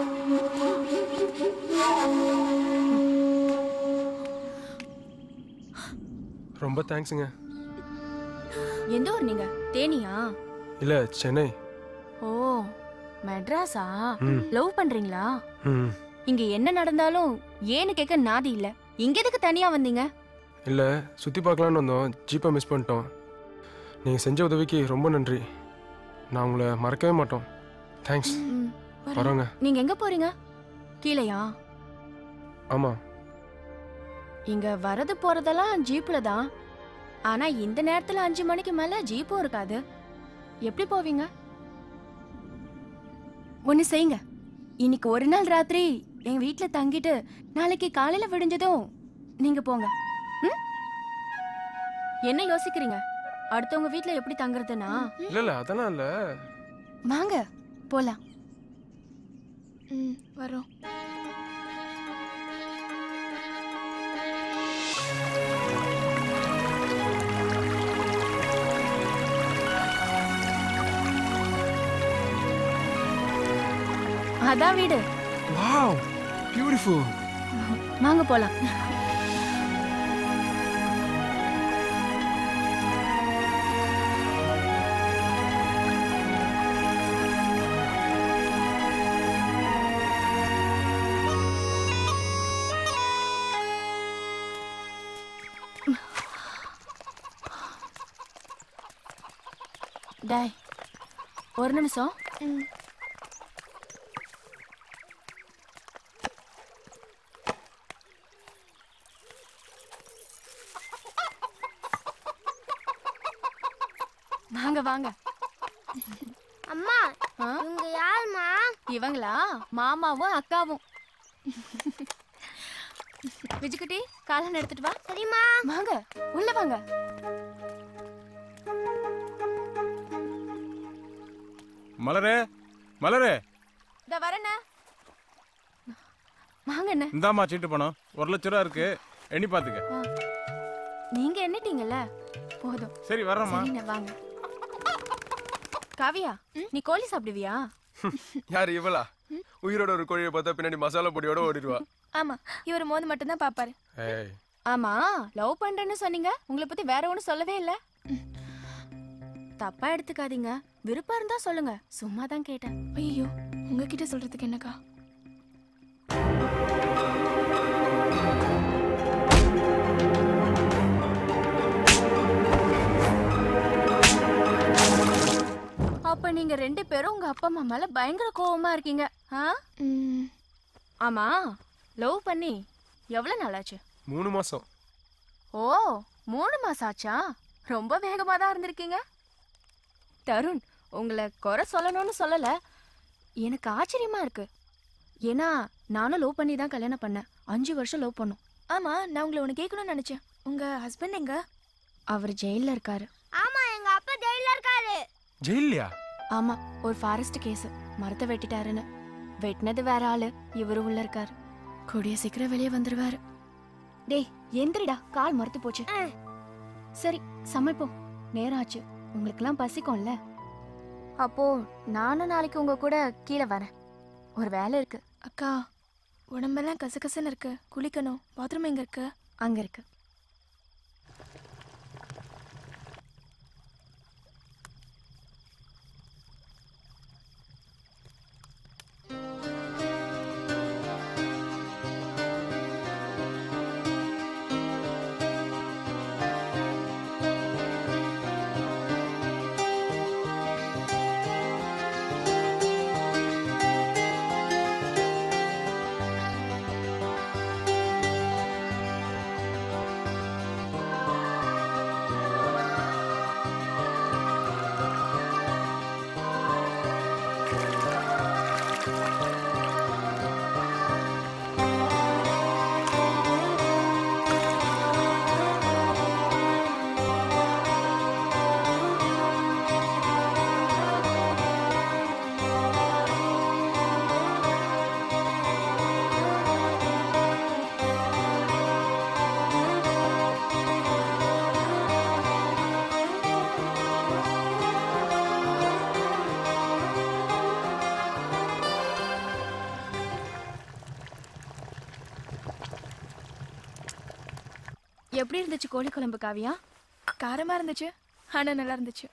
ரொம்ப தேங்க்ஸுங்க எந்த ஊர் நீங்க தேனியா இல்ல சென்னை ஓ மெட்ராஸா ம். லவ் பண்றீங்களா ம் இங்க என்ன நடந்தாலும் ஏன்னு கேட்க நாதி இல்ல இங்க எதுக்கு தனியா வந்தீங்க இல்ல சுத்தி பார்க்கலான்னு வந்தோம் ஜீப்பை மிஸ் பண்ணிட்டோம் நீங்க செஞ்ச உதவிக்கு ரொம்ப நன்றி நான் உங்களை மறக்கவே மாட்டோம் தேங்க்ஸ் ம், வரேன். வரோங்க நீங்க எங்க போறீங்க கீழையா ஆமா இங்க வரது போறதெல்லாம் ஜீப்ல தான் ஆனா இந்த நேரத்துல அஞ்சு மணிக்கு மேல ஜீப்பும் இருக்காது எப்படி போவீங்க ஒண்ணு செய்யுங்க இன்னைக்கு ஒரு நாள் ராத்திரி எங்க வீட்ல தங்கிட்டு நாளைக்கு காலையில விடிஞ்சதும் நீங்க போங்க ம்? என்ன யோசிக்கிறீங்க அடுத்தவங்க வீட்ல எப்படி தங்குறதுன்னா இல்ல இல்ல அதெல்லாம் இல்ல வாங்க போலாம் ம் வரோம் அதான் வீடு வாவ் பியூட்டிஃபுல் வாங்க போலாம் டாய் ஒரு நிமிஷம் வாங்க வாங்க அம்மா இவங்க யாருமா இவங்களா மாமாவும் அக்காவும் விஜுக்குட்டி காலன் எடுத்துட்டு வா சரிம்மா வாங்க உள்ள வாங்க மலரே மலரே இந்த வரேண்ணே வாங்க அண்ணே இந்தாம்மா சீட்டு பணம் ஒரு லட்ச ரூபா இருக்கு எண்ணி பாத்துக்க ஆ. நீங்க எண்ணிட்டீங்கல்ல போதும் சரி வர்றேம்மா சரிண்ணே வாங்க காவியா நீ கோழி சாப்பிடுவியா யார் இவளா உயிரோட ஒரு கோழியை பார்த்தா பின்னாடி மசாலா பொடியோட ஓடிடுவா ஆமா இவர் மோது மட்டும் தான் பாப்பாரு ஏய் ஆமா லவ் பண்றேன்னு சொன்னீங்க உங்களை பத்தி வேற ஒண்ணும் சொல்லவே இல்ல தப்பா எடுத்துக்காதீங்க விருப்பம் இருந்தா சொல்லுங்க சும்மா தான் கேட்டேன் ஐயோ உங்ககிட்ட சொல்றதுக்கு என்னக்கா அப்ப நீங்க ரெண்டு பேரும் உங்க அப்பா அம்மா மேல பயங்கர கோவமா இருக்கீங்க ஆ? ஆமா லவ் பண்ணி எவ்வளவு நாள் ஆச்சு மூணு மாசம் ஓ மூணு மாசம் ஆச்சா ரொம்ப வேகமா தான் இருந்திருக்கீங்க தருண் உங்களை குறை சொல்லணும்னு சொல்லல எனக்கு ஆச்சரியமா இருக்கு ஏன்னா நானும் லவ் பண்ணி தான் கல்யாணம் பண்ணேன் அஞ்சு வருஷம் லவ் பண்ணோம் ஆமா நான் உங்களை ஒன்று கேட்கணும்னு நினைச்சேன் உங்க ஹஸ்பண்ட் எங்க அவர் ஜெயில்ல இருக்காரு ஆமா எங்க அப்பா ஜெயில இருக்காரு ஜெயிலியா ஆமா ஒரு ஃபாரஸ்ட் கேஸ் மரத்தை வெட்டிட்டாருன்னு வெட்டினது வேற ஆளு இவரு உள்ள இருக்காரு கூடிய சீக்கிரம் வெளியே வந்துருவாரு டேய் எந்திரிடா கால் மறுத்து போச்சு சரி சமைப்போம் நேரம் ஆச்சு உங்களுக்கெல்லாம் பசிக்கும்ல அப்போ நானும் நாளைக்கு உங்க கூட கீழே வரேன் ஒரு வேலை இருக்கு அக்கா உடம்பெல்லாம் கசகசன்னு இருக்கு குளிக்கணும் பாத்ரூம் எங்க இருக்கு அங்க இருக்கு எப்படி இருந்துச்சு கோழி குழம்பு காவியா காரமா இருந்துச்சு ஆனா நல்லா இருந்துச்சு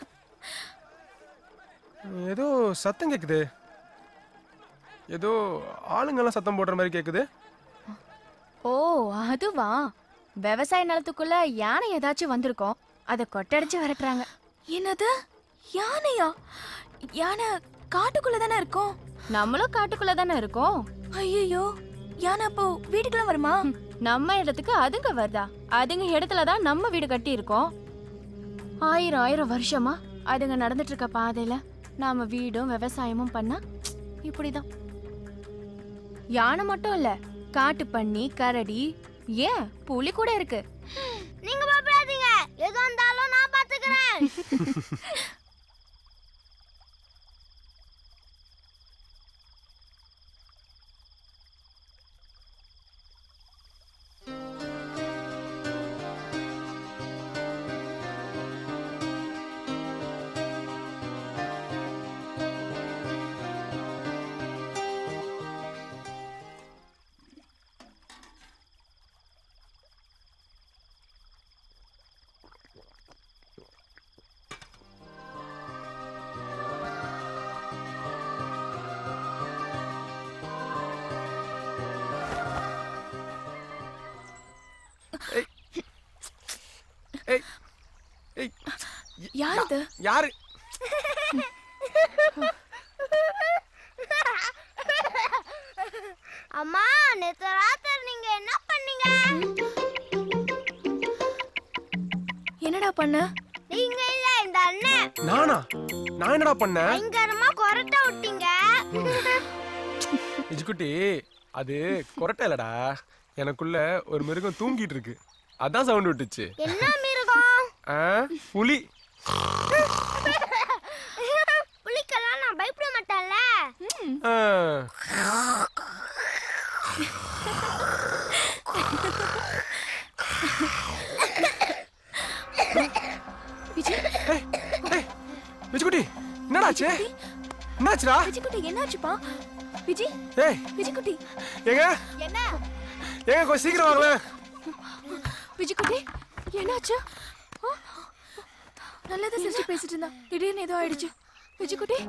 ஏதோ சத்தம் கேக்குது ஏதோ ஆளுங்கெல்லாம் சத்தம் போடுற மாதிரி கேக்குது ஓ அதுவா விவசாய நிலத்துக்குள்ள யானை ஏதாச்சும் வந்திருக்கோம் அதை கொட்டடிச்சு விரட்டுறாங்க என்னது யானையா யானை காட்டுக்குள்ள தானே இருக்கோம் நம்மளும் காட்டுக்குள்ள தானே இருக்கோம் ஐயோ யானை அப்போ வீட்டுக்குள்ள வருமா நம்ம இடத்துக்கு அதுங்க வருதா அதுங்க இடத்துல தான் நம்ம வீடு கட்டி இருக்கோம் ஆயிரம் ஆயிரம் வருஷமா அதுங்க நடந்துட்டு இருக்க பாதையில நாம வீடும் விவசாயமும் பண்ணா இப்படிதான் யானை மட்டும் இல்ல காட்டு பன்னி கரடி ஏன் புலி கூட இருக்கு நீங்க பயப்படாதீங்க எது வந்தாலும் நான் பாத்துக்கிறேன் ஏய் ஏய் யார் இது யாரு அம்மா நேத்து ராத்திரி நீங்க என்ன பண்ணீங்க என்னடா பண்ண நீங்க இல்ல இந்த அண்ணன் நானா நான் என்னடா பண்ணேன் பயங்கரமா கொரட்ட விட்டீங்க இஜுக்குட்டி அது கொரட்டை இல்லடா எனக்குள்ள ஒரு மிருகம் தூங்கிட்டு இருக்கு அதான் சவுண்ட் விட்டுச்சு என்ன மிருகம் ஆ, புலி புலிக்கெல்லாம் நான் பயப்பட மாட்டேன்ல ஆ. என்னாச்சு என்னாச்சுடா விஜிக்குட்டி என்னாச்சுப்பா விஜி ஏய் விஜிக்குட்டி எங்க என்ன எங்க கொஞ்சம் சீக்கிரம் வாங்களேன் விஜிக்குட்டி என்னாச்சு ஆ? நல்லதா சிஸ்டர் பேசிட்டு இருந்தா திடீர்னு ஏதோ ஆயிடுச்சு விஜிக்குட்டி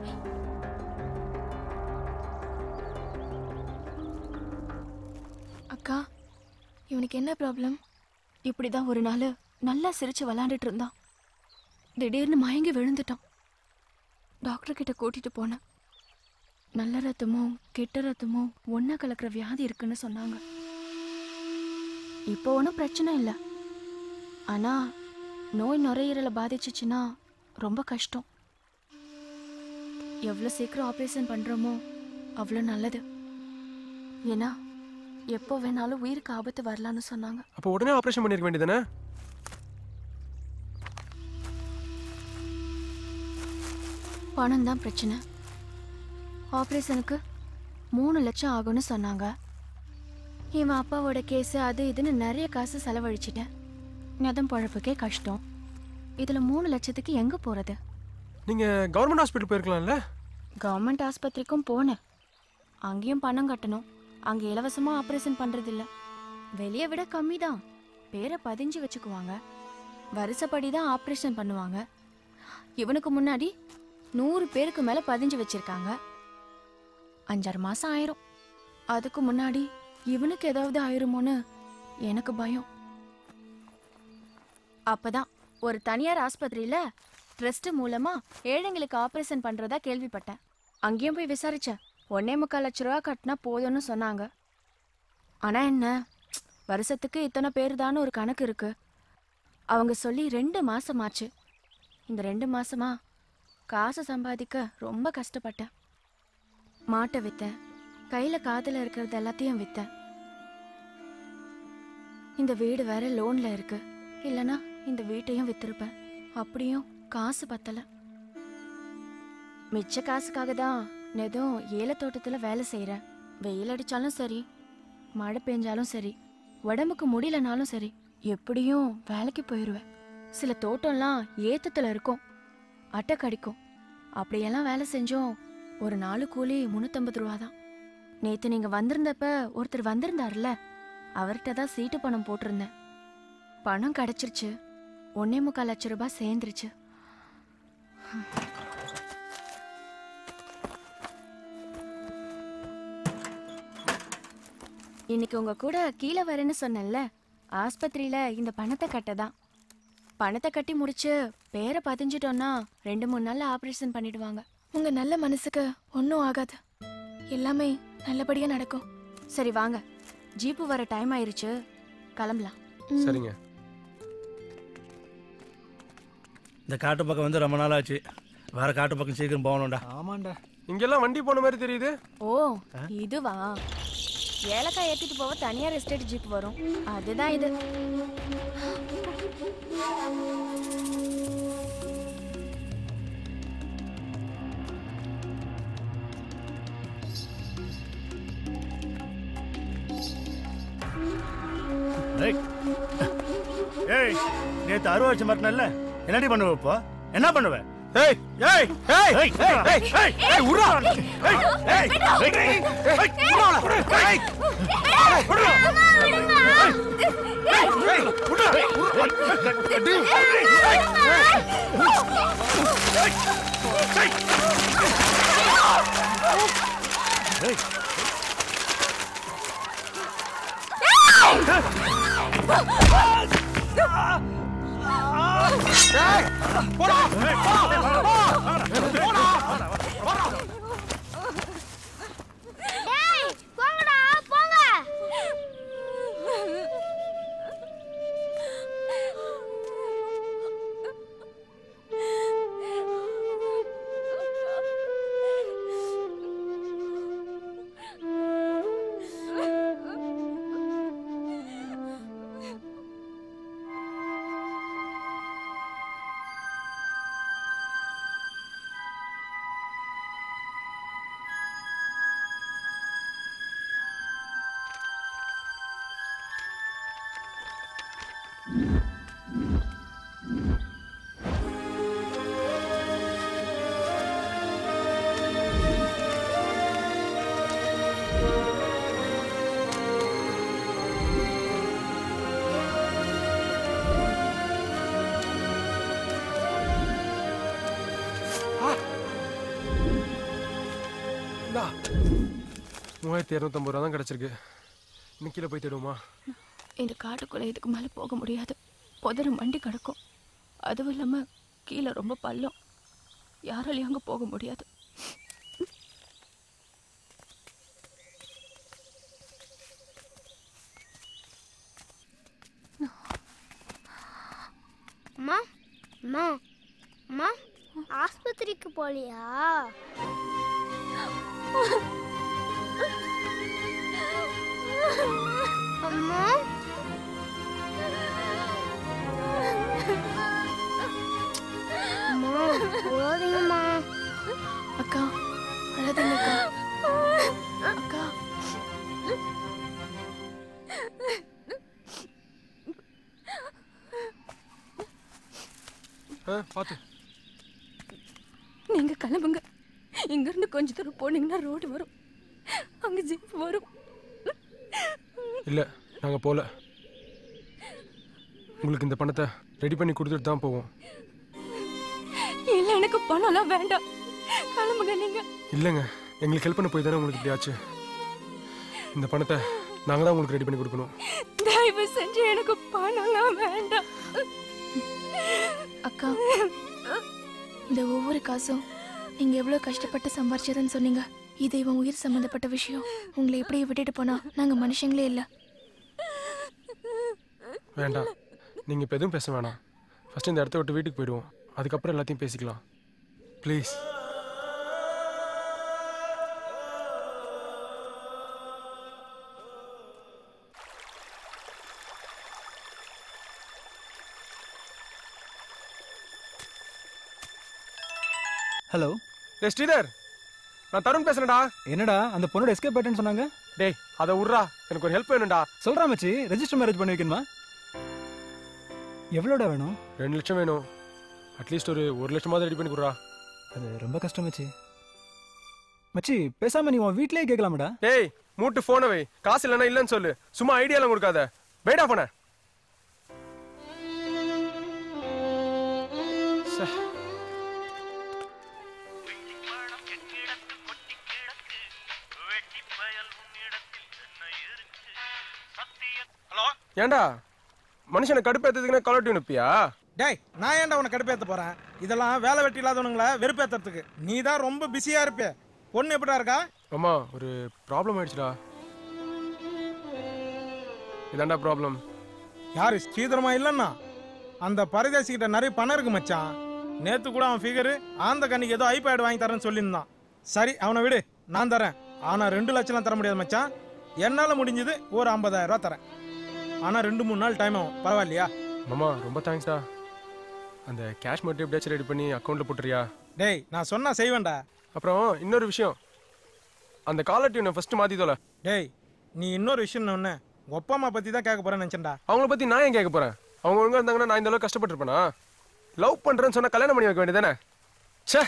அக்கா இவனுக்கு என்ன ப்ராப்ளம் இப்படிதான் ஒரு நாள் நல்லா சிரிச்சு விளாண்டுட்டு இருந்தான் திடீர்னு மயங்கி விழுந்துட்டான் டாக்டர் கிட்ட கூட்டிட்டு போனேன் நல்ல ரத்தமும் கெட்ட ரத்தமும் ஒண்ணா கலக்கிற வியாதி இருக்குன்னு சொன்னாங்க இப்போ ஒன்றும் பிரச்சனை இல்லை ஆனா நோய் நுரையீரலை பாதிச்சுச்சுன்னா ரொம்ப கஷ்டம் எவ்வளோ சீக்கிரம் ஆப்ரேஷன் பண்றோமோ அவ்வளோ நல்லது ஏன்னா எப்போ வேணாலும் உயிருக்கு ஆபத்து வரலான்னு சொன்னாங்க அப்போ உடனே ஆபரேஷன் பண்ணிருக்க வேண்டியதானே பணம் தான் பிரச்சனை ஆப்ரேஷனுக்கு மூணு லட்சம் ஆகும்னு சொன்னாங்க இவன் அப்பாவோட கேஸ் அது இதுன்னு நிறைய காசு செலவழிச்சிட்டேன் நெதம் பழப்புக்கே கஷ்டம் இதில் மூணு லட்சத்துக்கு எங்கே போகிறது நீங்க கவர்மெண்ட் ஹாஸ்பிட்டல் போயிருக்கலாம்ல கவர்மெண்ட் ஆஸ்பத்திரிக்கும் போனேன் அங்கேயும் பணம் கட்டணும் அங்கே இலவசமாக ஆப்ரேஷன் பண்ணுறதில்ல வெளியே விட கம்மி தான் பேரை பதிஞ்சு வச்சுக்குவாங்க வருஷப்படி தான் ஆப்ரேஷன் பண்ணுவாங்க இவனுக்கு முன்னாடி நூறு பேருக்கு மேலே பதிஞ்சு வச்சிருக்காங்க அஞ்சாறு மாதம் ஆயிரும் அதுக்கு முன்னாடி இவனுக்கு ஏதாவது ஆயிருமோன்னு எனக்கு பயம் அப்பதான் ஒரு தனியார் ஆஸ்பத்திரியில ட்ரஸ்ட் மூலமா ஏழைங்களுக்கு ஆபரேஷன் பண்றதா கேள்விப்பட்டேன் அங்கேயும் போய் விசாரிச்சேன் ஒன்னே முக்கால் லட்ச ரூபா கட்டினா போதும்னு சொன்னாங்க ஆனா என்ன வருஷத்துக்கு இத்தனை பேர் தானே ஒரு கணக்கு இருக்கு அவங்க சொல்லி ரெண்டு மாசம் ஆச்சு இந்த ரெண்டு மாசமா காசு சம்பாதிக்க ரொம்ப கஷ்டப்பட்டேன் மாட்டை வித்தேன் கையில காதுல இருக்கிறது எல்லாத்தையும் வித்தேன் இந்த வீடு வேற லோன்ல இருக்கு இல்லனா இந்த வீட்டையும் வித்திருப்பேன் அப்படியும் காசு பத்தல மிச்ச காசுக்காக தான் நெதும் ஏலத்தோட்டத்துல வேலை செய்றேன் வெயில் அடிச்சாலும் சரி மழை பெஞ்சாலும் சரி உடம்புக்கு முடியலனாலும் சரி எப்படியும் வேலைக்கு போயிடுவேன் சில தோட்டம்லாம் ஏத்தத்துல இருக்கும் அட்டை கடிக்கும் அப்படியெல்லாம் வேலை செஞ்சோம் ஒரு நாலு கூலி முந்நூற்றம்பது ரூபா தான் நேற்று நீங்கள் வந்திருந்தப்ப ஒருத்தர் வந்திருந்தார்ல அவர்கிட்ட தான் சீட்டு பணம் போட்டிருந்தேன் பணம் கிடைச்சிருச்சு ஒன்னே முக்கால் லட்ச ரூபாய் சேர்ந்துருச்சு இன்னைக்கு உங்க கூட கீழே வரேன்னு சொன்னேன்ல ஆஸ்பத்திரியில இந்த பணத்தை கட்டதான் பணத்தை கட்டி முடிச்சு பேரை பதிஞ்சிட்டோம்னா ரெண்டு மூணு நாள்ல ஆபரேஷன் பண்ணிடுவாங்க உங்க நல்ல மனசுக்கு ஒன்றும் ஆகாது எல்லாமே நல்லபடியா நடக்கும் சரி வாங்க ஜீப்பு வர டைம் ஆயிருச்சு கிளம்பலாம் ம். சரிங்க இந்த காட்டு பக்கம் வந்து ரொம்ப நாள் ஆச்சு வேற காட்டு பக்கம் சீக்கிரம் போகணும்டா ஆமாண்டா இங்கெல்லாம் வண்டி போன மாதிரி தெரியுது ஓ இதுவா ஏலக்காய் ஏத்திட்டு போக தனியார் எஸ்டேட் ஜீப் வரும் அதுதான் இது ஏய் ஏய் நேத்து அறுவை வச்சு மாட்டினல்ல என்னடி பண்ணுவ இப்போ என்ன பண்ணுவ ஏய் ஏய் ஏய் ஏய் ஏய் ஏய் ஏய் உர்ரா ஏய் ஏய் ஏய் ஏய் உர்ரா ஏய் ஏய் போங்கடா போங்க இந்தா மூவாயிரத்தி இரநூத்தம்பது ரூபா தான் கிடச்சிருக்கு இன்னும் கீழே போய் தேடுவோமா இந்த காட்டுக்குள்ள இதுக்கு மேலே போக முடியாது புதரு மண்டி கிடக்கும் அதுவும் இல்லாம கீழே ரொம்ப பள்ளம் யாராலையும் அங்கே போக முடியாது அம்மா அம்மா அம்மா ஆஸ்பத்திரிக்கு போலியா அம்மா அம்மா போதீங்கம்மா அக்கா அழாதீங்க அக்கா அக்கா ஆ பார்த்து நீங்க கிளம்புங்க இங்க இருந்து கொஞ்ச தூரம் போனீங்கன்னா ரோடு வரும் அங்க ஜீப் வரும் இல்லை நாங்கள் போகல உங்களுக்கு இந்த பணத்தை ரெடி பண்ணி கொடுத்துட்டு தான் போவோம் இல்ல எனக்கு பணம்லாம் வேண்டாம் கிளம்புங்க நீங்க இல்லைங்க எங்களுக்கு ஹெல்ப் பண்ண போய் தானே உங்களுக்கு இப்படி ஆச்சு இந்த பணத்தை நாங்கள் தான் உங்களுக்கு ரெடி பண்ணி கொடுக்கணும் தயவு செஞ்சு எனக்கு பணம்லாம் வேண்டாம் அக்கா இந்த ஒவ்வொரு காசும் நீங்க எவ்வளவு கஷ்டப்பட்டு சம்பாரிச்சதுன்னு சொன்னீங்க இது இவன் உயிர் சம்பந்தப்பட்ட விஷயம் உங்களை எப்படியே விட்டுட்டு போனா நாங்க மனுஷங்களே இல்ல வேண்டாம் நீங்கள் இப்போ எதுவும் பேச வேணாம் ஃபஸ்ட்டு இந்த இடத்த விட்டு வீட்டுக்கு போயிடுவோம் அதுக்கப்புறம் எல்லாத்தையும் பேசிக்கலாம் ப்ளீஸ் ஹலோ டே ஸ்ரீதர் நான் தருண் பேசுறேன்டா என்னடா அந்த பொண்ணோட எஸ்கேப் ஆயிட்டேன்னு சொன்னாங்க டேய் அதை விட்றா எனக்கு ஒரு ஹெல்ப் வேணும்டா சொல்றா மச்சி ரெஜிஸ்டர் மேரேஜ் பண்ணி வைக்கணுமா எவ்வளோடா வேணும் ரெண்டு லட்சம் வேணும் அட்லீஸ்ட் ஒரு ஒரு லட்சமாவது ரெடி பண்ணி கொடுறா அது ரொம்ப கஷ்டம் மச்சி மச்சி பேசாம நீ உன் வீட்லயே கேட்கலாமடா டேய் மூட்டு போனை வை காசு இல்லைன்னா இல்லைன்னு சொல்லு சும்மா ஐடியாலாம் கொடுக்காத வெயிடா போன ஏன்டா மனுஷனை கடுப்பேற்றதுக்குன்னு கலர் டியூன் இருப்பியா டேய் நான் ஏன்டா உனக்கு கடுப்பேத்த போறேன் இதெல்லாம் வேலை வெட்டி இல்லாதவனுங்கள வெறுப்பேத்துறதுக்கு நீ தான் ரொம்ப பிஸியா இருப்பே பொண்ணு எப்படிடா இருக்கா அம்மா ஒரு ப்ராப்ளம் ஆயிடுச்சுடா இதாண்டா ப்ராப்ளம் யாரு ஸ்ரீதரமா இல்லைன்னா அந்த பரதேசி கிட்ட நிறைய பணம் இருக்கு மச்சான் நேத்து கூட அவன் ஃபிகரு ஆந்த கண்ணிக்கு ஏதோ ஐபேட் வாங்கி தரேன்னு சொல்லியிருந்தான் சரி அவனை விடு நான் தரேன் ஆனா ரெண்டு லட்சம்லாம் தர முடியாது மச்சான் என்னால முடிஞ்சது ஒரு ஐம்பதாயிரம் ரூபா தரேன் ஆனா ரெண்டு மூணு நாள் டைம் ஆகும் பரவாயில்லையா மாமா ரொம்ப தேங்க்ஸ்டா அந்த கேஷ் மட்டும் எப்படியாச்சும் ரெடி பண்ணி அக்கௌண்ட்ல போட்டுறியா டேய் நான் சொன்னா செய்வேன்டா அப்புறம் இன்னொரு விஷயம் அந்த காலர் டியூனை ஃபர்ஸ்ட் மாத்தி தோல டேய் நீ இன்னொரு விஷயம் ஒன்று உங்க அப்பா அம்மா பத்தி தான் கேட்க போறேன்னு நினைச்சேன்டா அவங்கள பத்தி நான் ஏன் கேட்க போறேன் அவங்க ஒழுங்கா இருந்தாங்கன்னா நான் இந்த அளவுக்கு கஷ்டப்பட்டிருப்பேனா லவ் பண்றேன்னு சொன்னா கல்யாணம் பண்ணி வைக்க வேண்டியதானே ச்சே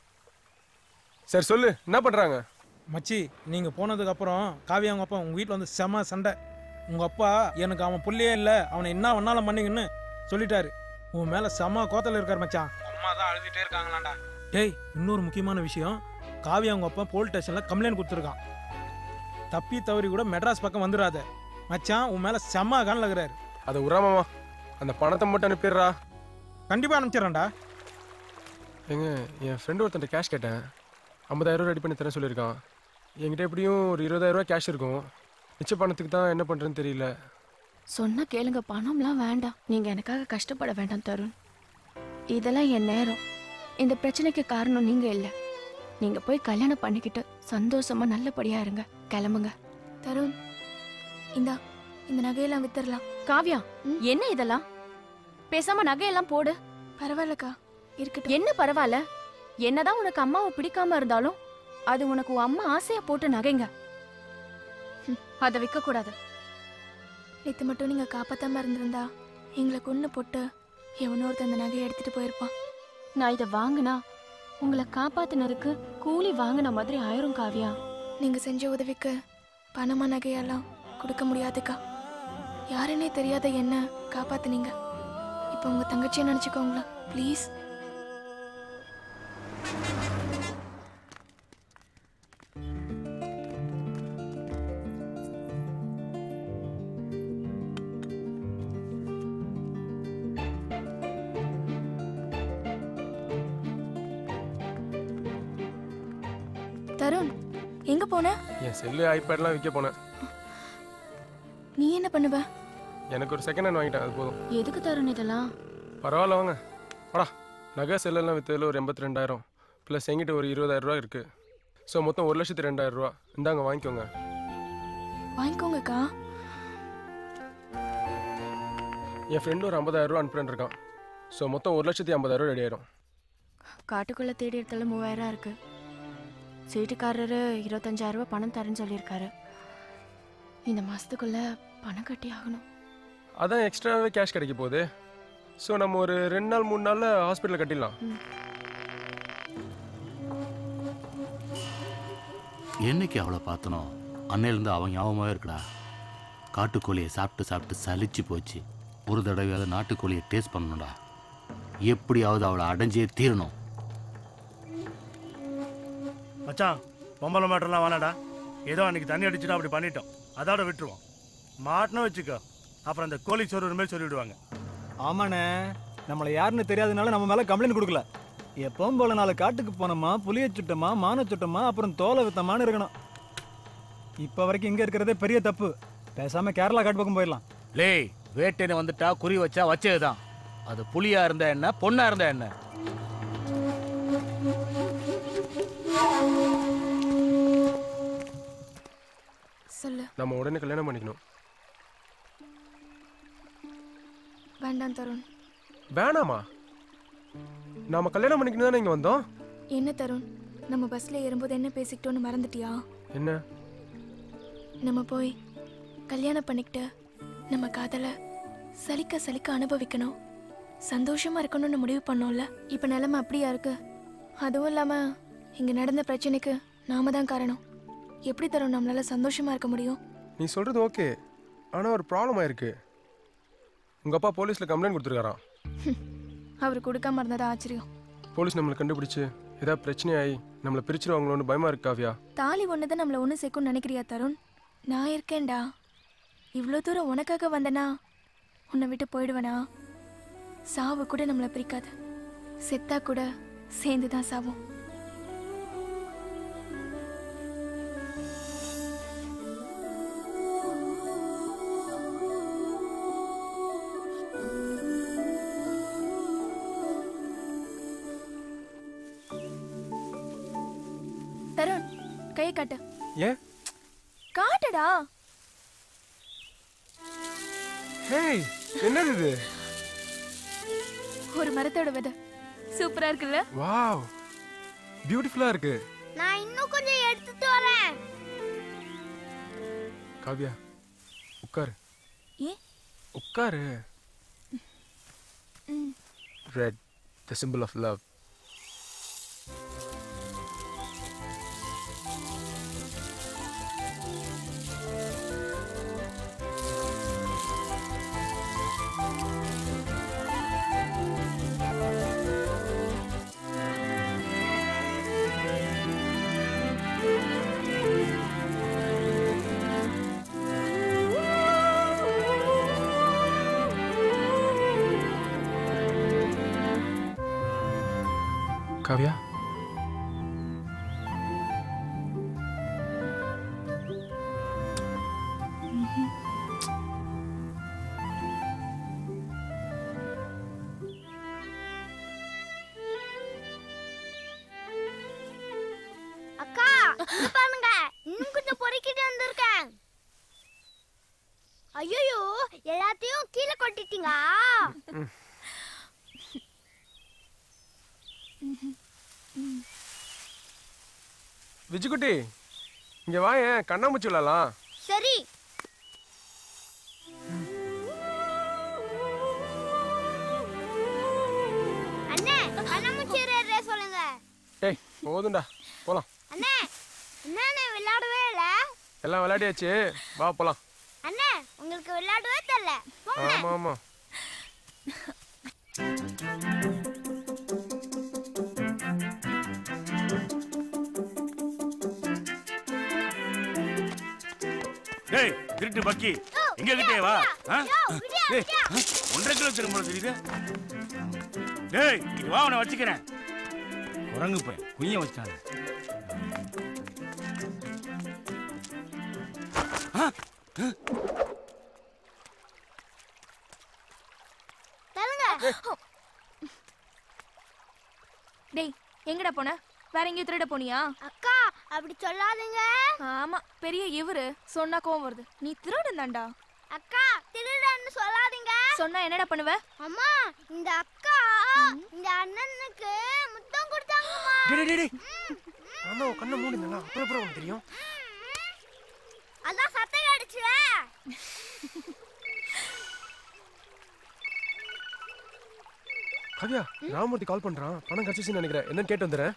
சரி சொல்லு என்ன பண்றாங்க மச்சி நீங்க போனதுக்கு அப்புறம் காவியா அவங்க அப்பா உங்க வீட்டில் வந்து செம சண்டை உங்க அப்பா எனக்கு அவன் புள்ளையே இல்லை அவனை என்ன வேணாலும் பண்ணீங்கன்னு சொல்லிட்டாரு உன் மேல செம கோத்தல இருக்காரு மச்சான் அம்மா தான் அழுதுட்டே இருக்காங்களாண்டா டேய் இன்னொரு முக்கியமான விஷயம் காவியா அவங்க அப்பா போலீஸ் ஸ்டேஷன்ல கம்ப்ளைண்ட் கொடுத்துருக்கான் தப்பி தவறி கூட மெட்ராஸ் பக்கம் வந்துடாத மச்சான் உன் மேல செம்ம கண்ணில் இருக்கிறாரு அதை உராமாமா அந்த பணத்தை மட்டும் அனுப்பிடுறா கண்டிப்பா அனுப்பிச்சிடறேன்டா ஏங்க என் ஃப்ரெண்டு ஒருத்தன் கேஷ் கேட்டேன் ஐம்பதாயிரம் ரெடி பண்ணி தரேன் சொல்லியிருக்கான் என்கிட்ட எப்படியும் ஒரு இருபதாயிரம் ரூபாய் கேஷ் இருக்கும் மிச்ச பணத்துக்கு தான் என்ன பண்ணுறேன்னு தெரியல சொன்னா கேளுங்க பணம்லாம் வேண்டாம் நீங்க எனக்காக கஷ்டப்பட வேண்டாம் தருண் இதெல்லாம் என் நேரம் இந்த பிரச்சனைக்கு காரணம் நீங்க இல்ல நீங்க போய் கல்யாணம் பண்ணிக்கிட்டு சந்தோஷமா நல்லபடியா இருங்க கிளம்புங்க தருண் இந்தா இந்த நகையெல்லாம் வித்துடலாம் காவ்யா என்ன இதெல்லாம் பேசாம நகையெல்லாம் போடு பரவாயில்லக்கா இருக்கட்டும் என்ன பரவாயில்ல என்னதான் உனக்கு அம்மாவை பிடிக்காம இருந்தாலும் அது உனக்கு உன் அம்மா ஆசையா போட்டு நகைங்க ஹம், அதை விற்க கூடாது நேத்து மட்டும் நீங்க காப்பாத்தாம இருந்திருந்தா எங்களை கொன்னு போட்டு எவனோ ஒருத்தன் அந்த நகையை எடுத்துட்டு போயிருப்பான் நான் இதை வாங்கினா உங்களை காப்பாத்தினருக்கு கூலி வாங்கின மாதிரி ஆயிரும் காவ்யா நீங்க செஞ்ச உதவிக்கு பணமா நகையெல்லாம் கொடுக்க முடியாதுக்கா யாருன்னே தெரியாத என்ன காப்பாத்துனீங்க இப்போ உங்க தங்கச்சியை நினைச்சுக்கோங்களா ப்ளீஸ் தருண் எங்க போன என் செல்லு ஐபேட்லாம் விற்க போனேன் நீ என்ன பண்ணுவ எனக்கு ஒரு செகண்ட் ஹேண்ட் வாங்கிட்டேன் அது போதும் எதுக்கு தருண் இதெல்லாம் பரவாயில்ல வாங்க வாடா நகை செல்லெல்லாம் விற்றதில் ஒரு எண்பத்தி ரெண்டாயிரம் ப்ளஸ் எங்கிட்ட ஒரு இருபதாயிரம் ரூபா இருக்குது ஸோ மொத்தம் ஒரு லட்சத்தி ரெண்டாயிரம் ரூபா இந்தாங்க வாங்கிக்கோங்க வாங்கிக்கோங்கக்கா என் ஃப்ரெண்டு ஒரு ஐம்பதாயிரம் ரூபா அனுப்புறேன் இருக்கான் ஸோ மொத்தம் ஒரு லட்சத்தி ஐம்பதாயிரம் ரூபா ரெடி ஆயிரும் காட்டுக்குள்ள தேடி இடத்துல மூவாயிரம் இருக்கு சீட்டுக்காரரு இருபத்தஞ்சாயிரம் ரூபாய் பணம் தரேன்னு சொல்லியிருக்காரு இந்த மாசத்துக்குள்ள பணம் கட்டி ஆகணும் அதான் எக்ஸ்ட்ராவே கேஷ் கிடைக்க போகுது ஸோ நம்ம ஒரு ரெண்டு நாள் மூணு நாளில் ஹாஸ்பிட்டலில் கட்டிடலாம் என்னைக்கு அவளை பார்த்தனோ அன்னையிலேருந்து அவன் ஞாபகமாகவே இருக்குடா காட்டுக்கோழியை சாப்பிட்டு சாப்பிட்டு சலிச்சு போச்சு ஒரு தடவையாவது நாட்டுக்கோழியை டேஸ்ட் பண்ணணும்டா எப்படியாவது அவளை அடைஞ்சே தீரணும் மச்சான் பொம்பளை மாட்டெல்லாம் வேணாடா ஏதோ அன்னைக்கு தண்ணி அடிச்சுட்டு அப்படி பண்ணிட்டோம் அதோட விட்டுருவோம் மாட்டினா வச்சுக்கோ அப்புறம் அந்த கோழி சோறு மாதிரி சொல்லிவிடுவாங்க ஆமாண்ணே நம்மளை யாருன்னு தெரியாதனால நம்ம மேல கம்ப்ளைண்ட் கொடுக்கல எப்பவும் போல நாலு காட்டுக்கு போனோமா புளிய சுட்டோமா மான சுட்டோமா அப்புறம் தோலை வித்தமான்னு இருக்கணும் இப்போ வரைக்கும் இங்க இருக்கிறதே பெரிய தப்பு பேசாம கேரளா காட்டு பக்கம் போயிடலாம் லேய் வேட்டைன்னு வந்துட்டா குறி வச்சா வச்சதுதான் அது புலியா இருந்தா என்ன பொண்ணா இருந்தா என்ன சொல்லு நம்ம உடனே கல்யாணம் பண்ணிக்கணும் வேண்டாம் தருண் வேணாமா நாம கல்யாணம் பண்ணிக்கணும் தானே இங்கே வந்தோம் என்ன தருண் நம்ம பஸ்ல ஏறும்போது என்ன பேசிக்கிட்டோன்னு மறந்துட்டியா என்ன நம்ம போய் கல்யாணம் பண்ணிக்கிட்டு நம்ம காதலை சலிக்க சலிக்க அனுபவிக்கணும் சந்தோஷமா இருக்கணும்னு முடிவு பண்ணோம்ல இப்ப நிலைமை அப்படியா இருக்கு அதுவும் இல்லாம இங்க நடந்த பிரச்சனைக்கு நாம தான் காரணம் எப்படி தரும் நம்மளால சந்தோஷமா இருக்க முடியும் நீ சொல்றது ஓகே ஆனால் ஒரு ப்ராப்ளம் ஆயிருக்கு உங்கள் அப்பா போலீஸில் கம்ப்ளைண்ட் கொடுத்துருக்காராம் அவர் கொடுக்காம இருந்ததா ஆச்சரியம் போலீஸ் நம்மளை கண்டுபிடிச்சு ஏதாவது பிரச்சனையாகி நம்மளை பிரிச்சிருவாங்களோன்னு பயமா இருக்கு காவ்யா தாலி ஒன்று தான் நம்மளை ஒன்று சேர்க்கும்னு நினைக்கிறியா தருண் நான் இருக்கேன்டா இவ்வளோ தூரம் உனக்காக வந்தனா உன்னை விட்டு போயிடுவேனா சாவு கூட நம்மளை பிரிக்காது செத்தா கூட சேர்ந்து தான் சாவோம் தருண் கையை காட்டு ஏன் காட்டுடா ஹேய் என்னது இது ஒரு மரத்தோட விதை சூப்பரா இருக்குல்ல வாவ் பியூட்டிஃபுல்லாக இருக்கு நான் இன்னும் கொஞ்சம் எடுத்துட்டு வரேன் காவ்யா உட்காரு ஏன் உட்காரு ம். Red the simple of love Kavya அக்கா இங்க பாருங்க இன்னும் கொஞ்சம் பொறுக்கிட்டு வந்திருக்கேன் ஐயோ எல்லாத்தையும் கீழே கொட்டிட்டீங்க விஜுக்குட்டி இங்கே வாயேன் கண்ணாமூச்சி விளாடலாம் சரி அண்ணே கண்ணாமூச்சி ரே சொல்லுங்க ஏய் போதும்டா போகலாம் அண்ணே என்னண்ணே விளையாடவே இல்ல எல்லாம் விளையாடியாச்சு வா போகலாம் அண்ணே உங்களுக்கு விளையாடவே தெரியல போங்க ஆமாம் ஆமாம் டேய் திருட்டு பக்கி எங்க கிட்டே வா ஆ? டேய், ஆ? ஒன்றரை கிலோ திரும்ப தெரியுது டேய் இது வா உன்னை வச்சுக்கிறேன் குரங்கு போய் குய்ய வச்சிட்டாங்க டேய் எங்கடா போன வேற எங்கேயும் திருட போனியா அக்கா அப்படி சொல்லாதீங்க ஆமா பெரிய இவரு சொன்னா கோவம் வருது நீ திருடன் தான்டா அக்கா திருடன்னு சொல்லாதீங்க சொன்னா என்னடா பண்ணுவ அம்மா இந்த அக்கா இந்த அண்ணனுக்கு முத்தம் கொடுத்தாங்கம்மா டேய் டேய் டேய் நான் தான் கண்ணை மூடுங்க அப்புறம் அப்புறம் உனக்கு தெரியும் அதான் சத்தம் அடிச்சுல கவ்யா ராமமூர்த்தி கால் பண்றான் பணம் கிடைச்சிச்சுன்னு நினைக்கிறேன் என்னன்னு கேட்டு வந்துடுறேன்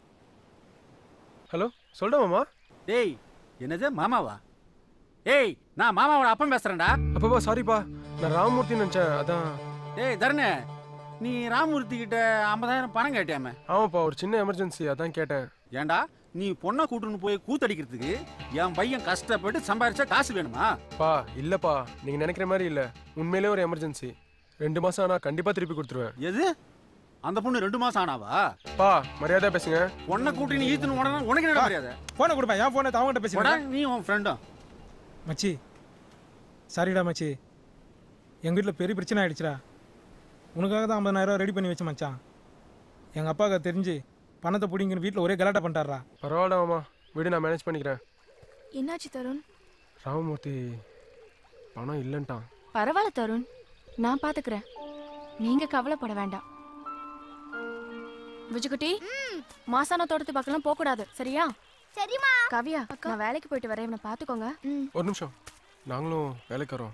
ஹலோ சொல்டா மாமா டேய் என்னது மாமாவா ஏய் நான் மாமாவோட அப்பன் பேசுறேன்டா அப்பப்பா சாரிப்பா நான் ராமமூர்த்தி நினைச்சேன் அதான் டேய் தருணே நீ ராமூர்த்தி கிட்ட ஐம்பதாயிரம் பணம் கேட்டியாமே ஆமாப்பா ஒரு சின்ன எமர்ஜென்சி அதான் கேட்டேன் ஏன்டா நீ பொண்ணை கூட்டுன்னு போய் கூத்தடிக்கிறதுக்கு என் பையன் கஷ்டப்பட்டு சம்பாரிச்சா காசு வேணுமா பா இல்லப்பா நீங்க நினைக்கிற மாதிரி இல்ல உண்மையிலே ஒரு எமர்ஜென்சி ரெண்டு மாசம் ஆனா கண்டிப்பா திருப்பி கொடுத்துருவேன் எது அந்த பொண்ணு ரெண்டு மாசம் ஆனாவா பா மரியாதையா பேசுங்க பொண்ணை கூட்டி நீ ஈத்துன்னு உடனே உனக்கு என்ன மரியாதை போனை கொடுப்பா என் போனை அவங்ககிட்ட போடா, பேசுறேன் நீ உன் ஃப்ரெண்டும் மச்சி சாரிடா மச்சி எங்கள் வீட்டில் பெரிய பிரச்சனை ஆயிடுச்சுடா உனக்காக தான் ஐம்பதாயிரம் ரெடி பண்ணி வச்சேன் மச்சான் எங்கள் அப்பாவுக்கு அது தெரிஞ்சு பணத்தை பிடிங்கன்னு வீட்டில் ஒரே கலாட்டா பண்ணிட்டாரா பரவாயில்ல மாமா வீடு நான் மேனேஜ் பண்ணிக்கிறேன் என்னாச்சு தருண் ராமமூர்த்தி பணம் இல்லைன்ட்டான் பரவாயில்ல தருண் நான் பாத்துக்கிறேன் நீங்க கவலைப்பட வேண்டாம் விஜுகுட்டி மாசான தோட்டத்து பக்கம்லாம் போக கூடாது சரியா சரிம்மா கவியா நான் வேலைக்கு போயிட்டு வரேன் இவனை பாத்துக்கோங்க ஒரு நிமிஷம் நாங்களும் வேலைக்கு வரோம்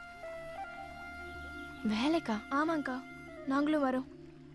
வேலைக்கா ஆமாங்க்கா நாங்களும் வரோம்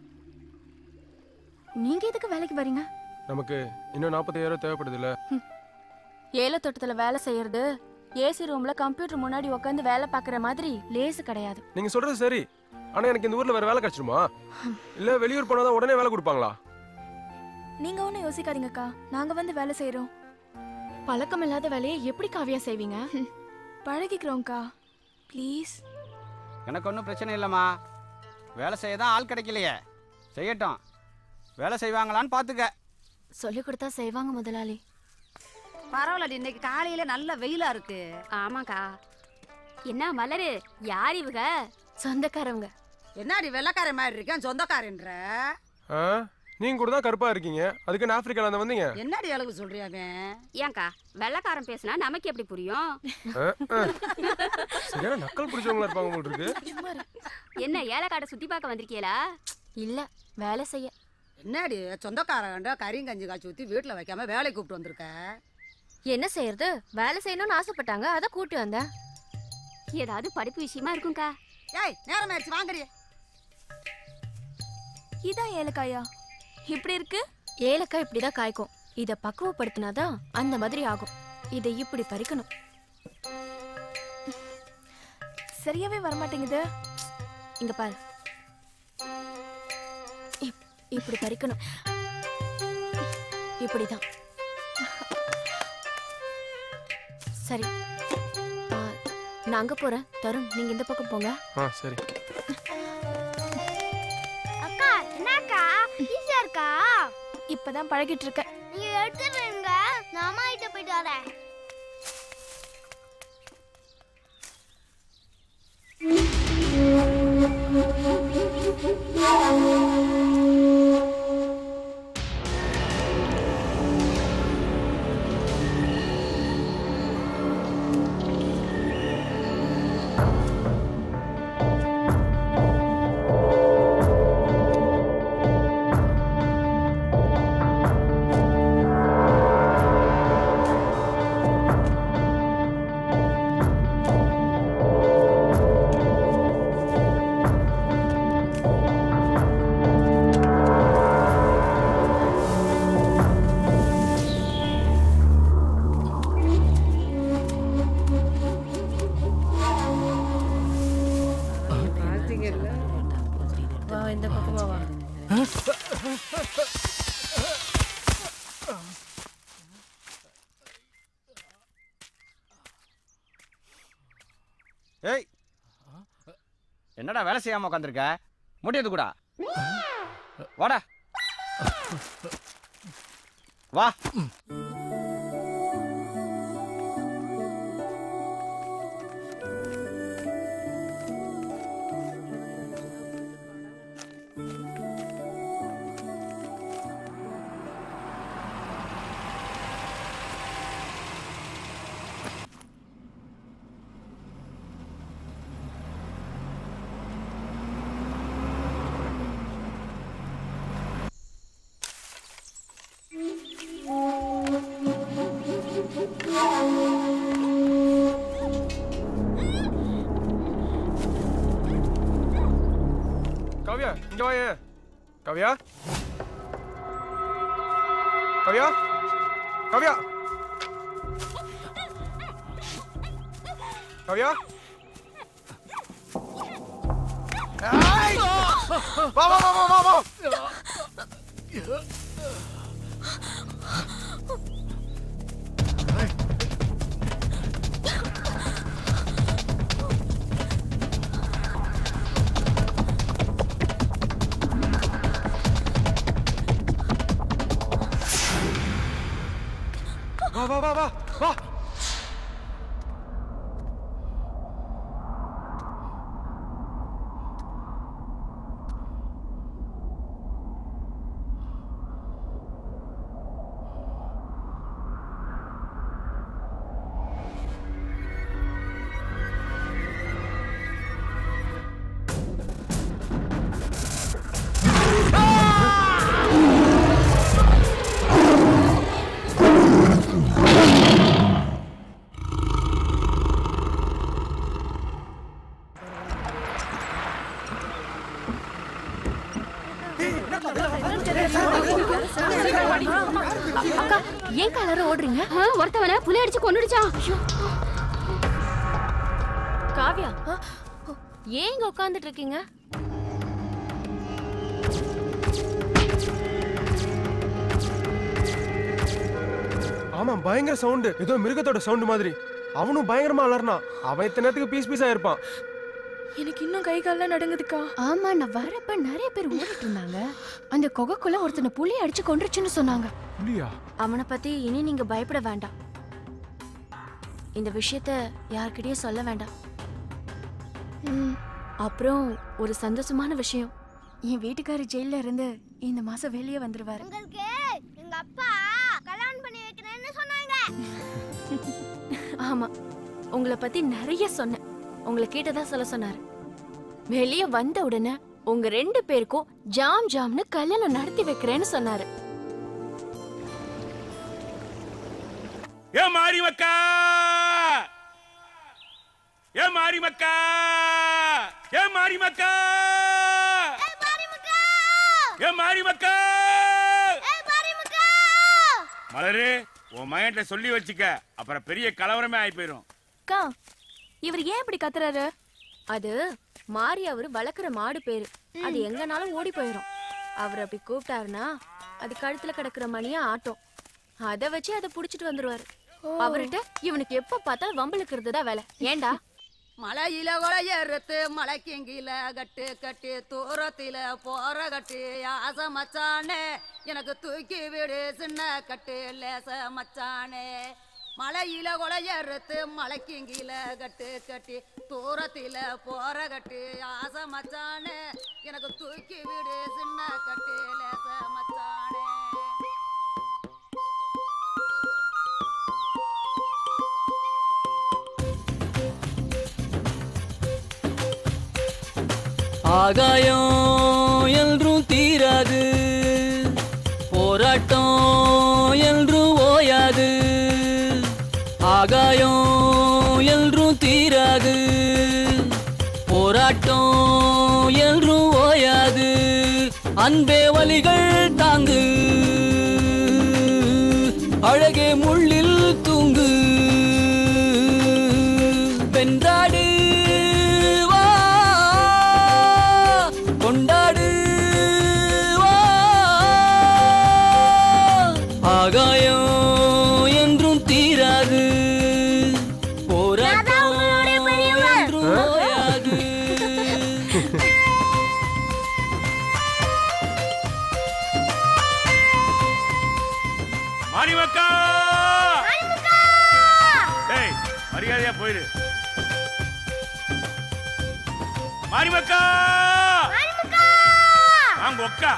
நீங்க எதுக்கு வேலைக்கு வரீங்க நமக்கு இன்னும் நாற்பத்தாயிரம் தேவைப்படுது இல்ல ஏல தோட்டத்துல வேலை செய்யறது ஏசி ரூம்ல கம்ப்யூட்டர் முன்னாடி உட்காந்து வேலை பார்க்குற மாதிரி லேசு கிடையாது நீங்க சொல்றது சரி ஆனா எனக்கு இந்த ஊர்ல வேற வேலை கிடைச்சிருமா இல்ல வெளியூர் போனாதான் உடனே வேலை கொடுப்பாங்களா நீங்க ஒன்றும் யோசிக்காதீங்கக்கா நாங்க வந்து வேலை செய்றோம் பழக்கம் இல்லாத வேலையை எப்படி காவியா செய்வீங்க பழகிக்கிறோம்க்கா ப்ளீஸ் எனக்கு ஒன்றும் பிரச்சனை இல்லைம்மா வேலை செய்ய தான் ஆள் கிடைக்கலையே செய்யட்டும் வேலை செய்வாங்களான்னு பார்த்துக்க சொல்லி கொடுத்தா செய்வாங்க முதலாளி பரவாயில்லடி இன்னைக்கு காலையில நல்ல வெயிலா இருக்கு ஆமாக்கா என்ன மலரு யார் இவங்க சொந்தக்காரவங்க என்னடி வெள்ளக்காரன் மாதிரி இருக்கேன் சொந்தக்காரன்ற ஆ? நீங்க கூட தான் கருப்பா இருக்கீங்க அதுக்கு நான் ஆப்பிரிக்கால இருந்து வந்தீங்க என்னடி அளவு சொல்றியாமே ஏன்க்கா வெள்ளக்காரன் பேசினா நமக்கு எப்படி புரியும் ஆ, ஆ. சரியான நக்கல் பிடிச்சவங்களா இருப்பாங்க போல இருக்கு என்ன ஏலக்காட்டை சுத்தி பார்க்க வந்திருக்கீங்களா இல்ல வேலை செய்ய என்னடி சொந்தக்காரன்டா கறிங்கஞ்சி காய்ச்சி ஊத்தி வீட்டுல வைக்காம வேலைக்கு கூப்பிட்டு வந்திருக்க என்ன செய்யறது வேலை செய்யணும்னு ஆசைப்பட்டாங்க அதை கூட்டி வந்தேன் ஏதாவது படிப்பு விஷயமா இருக்கும்க்கா ஏய் நேரம் ஆயிடுச்சு வாங்கடி இதான் ஏலக்காயா இப்படி இருக்கு ஏலக்காய் இப்படிதான் காய்க்கும் இத பக்குவப்படுத்தினாதான் அந்த மாதிரி ஆகும் இதை இப்படி பறிக்கணும் சரியாவே வரமாட்டேங்குது இங்க பாரு இப்- இப்படி பறிக்கணும் இப்படிதான் சரி ஆ, நான் அங்க போறேன் தருண் நீங்க இந்த பக்கம் போங்க ஆ சரி அக்கா என்னக்கா ஈஸியா இருக்கா இப்பதான் பழகிட்டு இருக்கேன் நீங்க எடுத்துருங்க நான் அம்மா கிட்ட போயிட்டு வரேன் வா இந்த பக்கமா வா ஏய் என்னடா வேலை செய்யாம உட்காந்துருக்க முடியாது கூட வாடா வா இங்க வாயே கவ்யா கவ்யா கவ்யா கவ்யா ஏய்! வா வா வா வா வா வா வா வா வா வா வா அக்கா ஏன் கலர ஓடுறீங்க ஒருத்தவன புலி அடிச்சு கொண்டுடுச்சான் காவ்யா ஏன் இங்க உட்கார்ந்துட்டு இருக்கீங்க ஆமா பயங்கர சவுண்டு ஏதோ மிருகத்தோட சவுண்ட் மாதிரி அவனும் பயங்கரமா அலர்னான் அவன் இத்தனை நேரத்துக்கு பீஸ் பீஸா இருப்பான் எனக்கு இன்னும் கை கால்லாம் நடுங்குதுக்கா ஆமா நான் வரப்ப நிறைய பேர் ஓடிட்டு இருந்தாங்க அந்த கொகைக்குள்ள ஒருத்தனை புலி அடிச்சு கொன்றுச்சுன்னு சொன்னாங்க புலியா அவனை பத்தி இனி நீங்க பயப்பட வேண்டாம் இந்த விஷயத்த யார்கிட்டயும் சொல்ல வேண்டாம் ம், அப்புறம் ஒரு சந்தோஷமான விஷயம் என் வீட்டுக்காரர் ஜெயில இருந்து இந்த மாசம் வெளியே வந்துருவாரு உங்களுக்கு எங்க அப்பா கல்யாணம் பண்ணி வைக்கிறேன்னு சொன்னாங்க ஆமா உங்களை பத்தி நிறைய சொன்னேன் உங்களை கேட்டதா சொல்ல சொன்னாரு வெளியே வந்த உடனே உங்க ரெண்டு பேருக்கும் ஜாம் ஜாம்னு கல்யாணம் நடத்தி வைக்கிறேன்னு சொன்னாரு ஏ மாரி மக்கா ஏ மாரி மக்கா ஏ மாரி மக்கா ஏ மாரி மக்கா மலரு உன் மகன்கிட்ட சொல்லி வச்சுக்க அப்புறம் பெரிய கலவரமே ஆகி போயிரும் அக்கா இவர் ஏன் இப்படி கத்துறாரு அது மாறி அவரு வளர்க்குற மாடு பேரு அது எங்கனாலும் ஓடி போயிடும் அவர் அப்படி கூப்பிட்டாருன்னா அது கழுத்துல கிடக்குற மணியா ஆட்டம் அத வச்சு அதை புடிச்சிட்டு வந்துருவாரு அவர்கிட்ட இவனுக்கு எப்ப பார்த்தாலும் வம்பளுக்குறது தான் வேலை ஏன்டா மலையில கொலையறுத்து மலைக்கிங்கில கட்டு கட்டி தூரத்தில போற கட்டு ஆச மச்சானே எனக்கு தூக்கி விடு சின்ன கட்டு லேச மச்சானே மலையில கொலையறுத்து மலைக்கிங்கில கட்டு கட்டி தூரத்தில போற கட்டு ஆச மச்சானே எனக்கு தூக்கி விடு சின்ன கட்டு லேச மச்சானே ஆகாயம் என்றும் தீராது போராட்டம் என்றும் ஓயாது ஆகாயம் என்றும் தீராது போராட்டம் என்றும் ஓயாது அன்பே வலிகள் தாங்கு அழகே முள்ளில் தூங்கு வென்றாடு வா கொண்டாடு வா ஆகாயம் என்றும் தீராது போராட்டம் என்றும் ஓயாது மாரி மக்கா டேய் மரியாதையா போயிரு மாரி மக்கா வாங்க ஒக்கா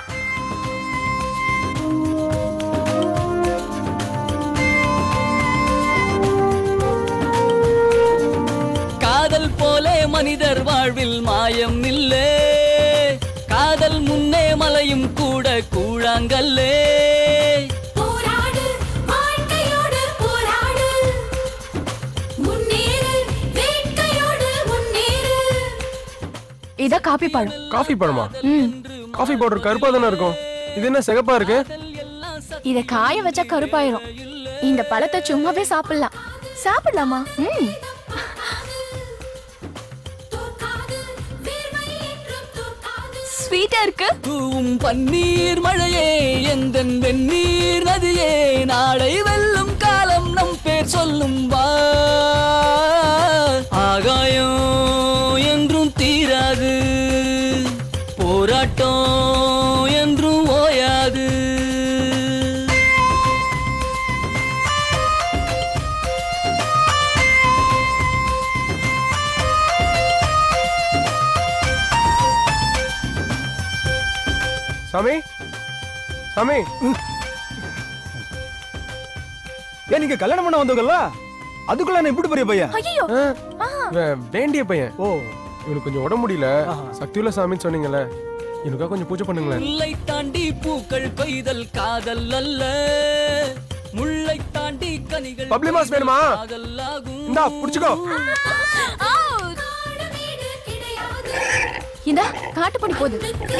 காதல் போலே மனிதர் வாழ்வில் மாயம் இல்லே காதல் முன்னே மலையும் கூட கூழாங்கல்லே போராடு வாழ்க்கையோடு போராடு முன்னேறு வேட்கையோடு முன்னேறு இதான் காப்பி பழம் காஃபி பழமா ம் காஃபி பவுடர் கருப்பா தானே இருக்கும் இது என்ன சிகப்பா இருக்கு இத காய வச்சா கருப்பாயிரும் இந்த பழத்தை சும்மாவே சாப்பிடலாம் சாப்பிடலாமா ம் ஸ்வீட்டா இருக்கு தூவும் பன்னீர் மழையே எந்தன் வெந்நீர் நதியே நாளை வெல்லும் காலம் நம் பேர் சொல்லும் வா ஆகாயம் என்றும் தீராது போராட்டம் என்றும் ஓயாது சாமி சாமி ஏன் நீங்க கல்யாணம் பண்ண வந்தவங்கல்ல அதுக்குள்ள என்ன இப்படி பெரிய பையன் ஐயோ இவன் வேண்டிய பையன் ஓ இவனுக்கு கொஞ்சம் உடம்பு முடியல சக்தியுள்ள சாமின்னு சொன்னீங்கல்ல எனக்கா கொஞ்சம் பூஜை பண்ணுங்களேன் முல்லை தாண்டி பூக்கள் கொய்தல் காதல் அல்ல முல்லை தாண்டி கனிகள் பப்ளி மாஸ் வேணுமா இந்தா புடிச்சுக்கோ இந்தா காட்டுப்படி போகுது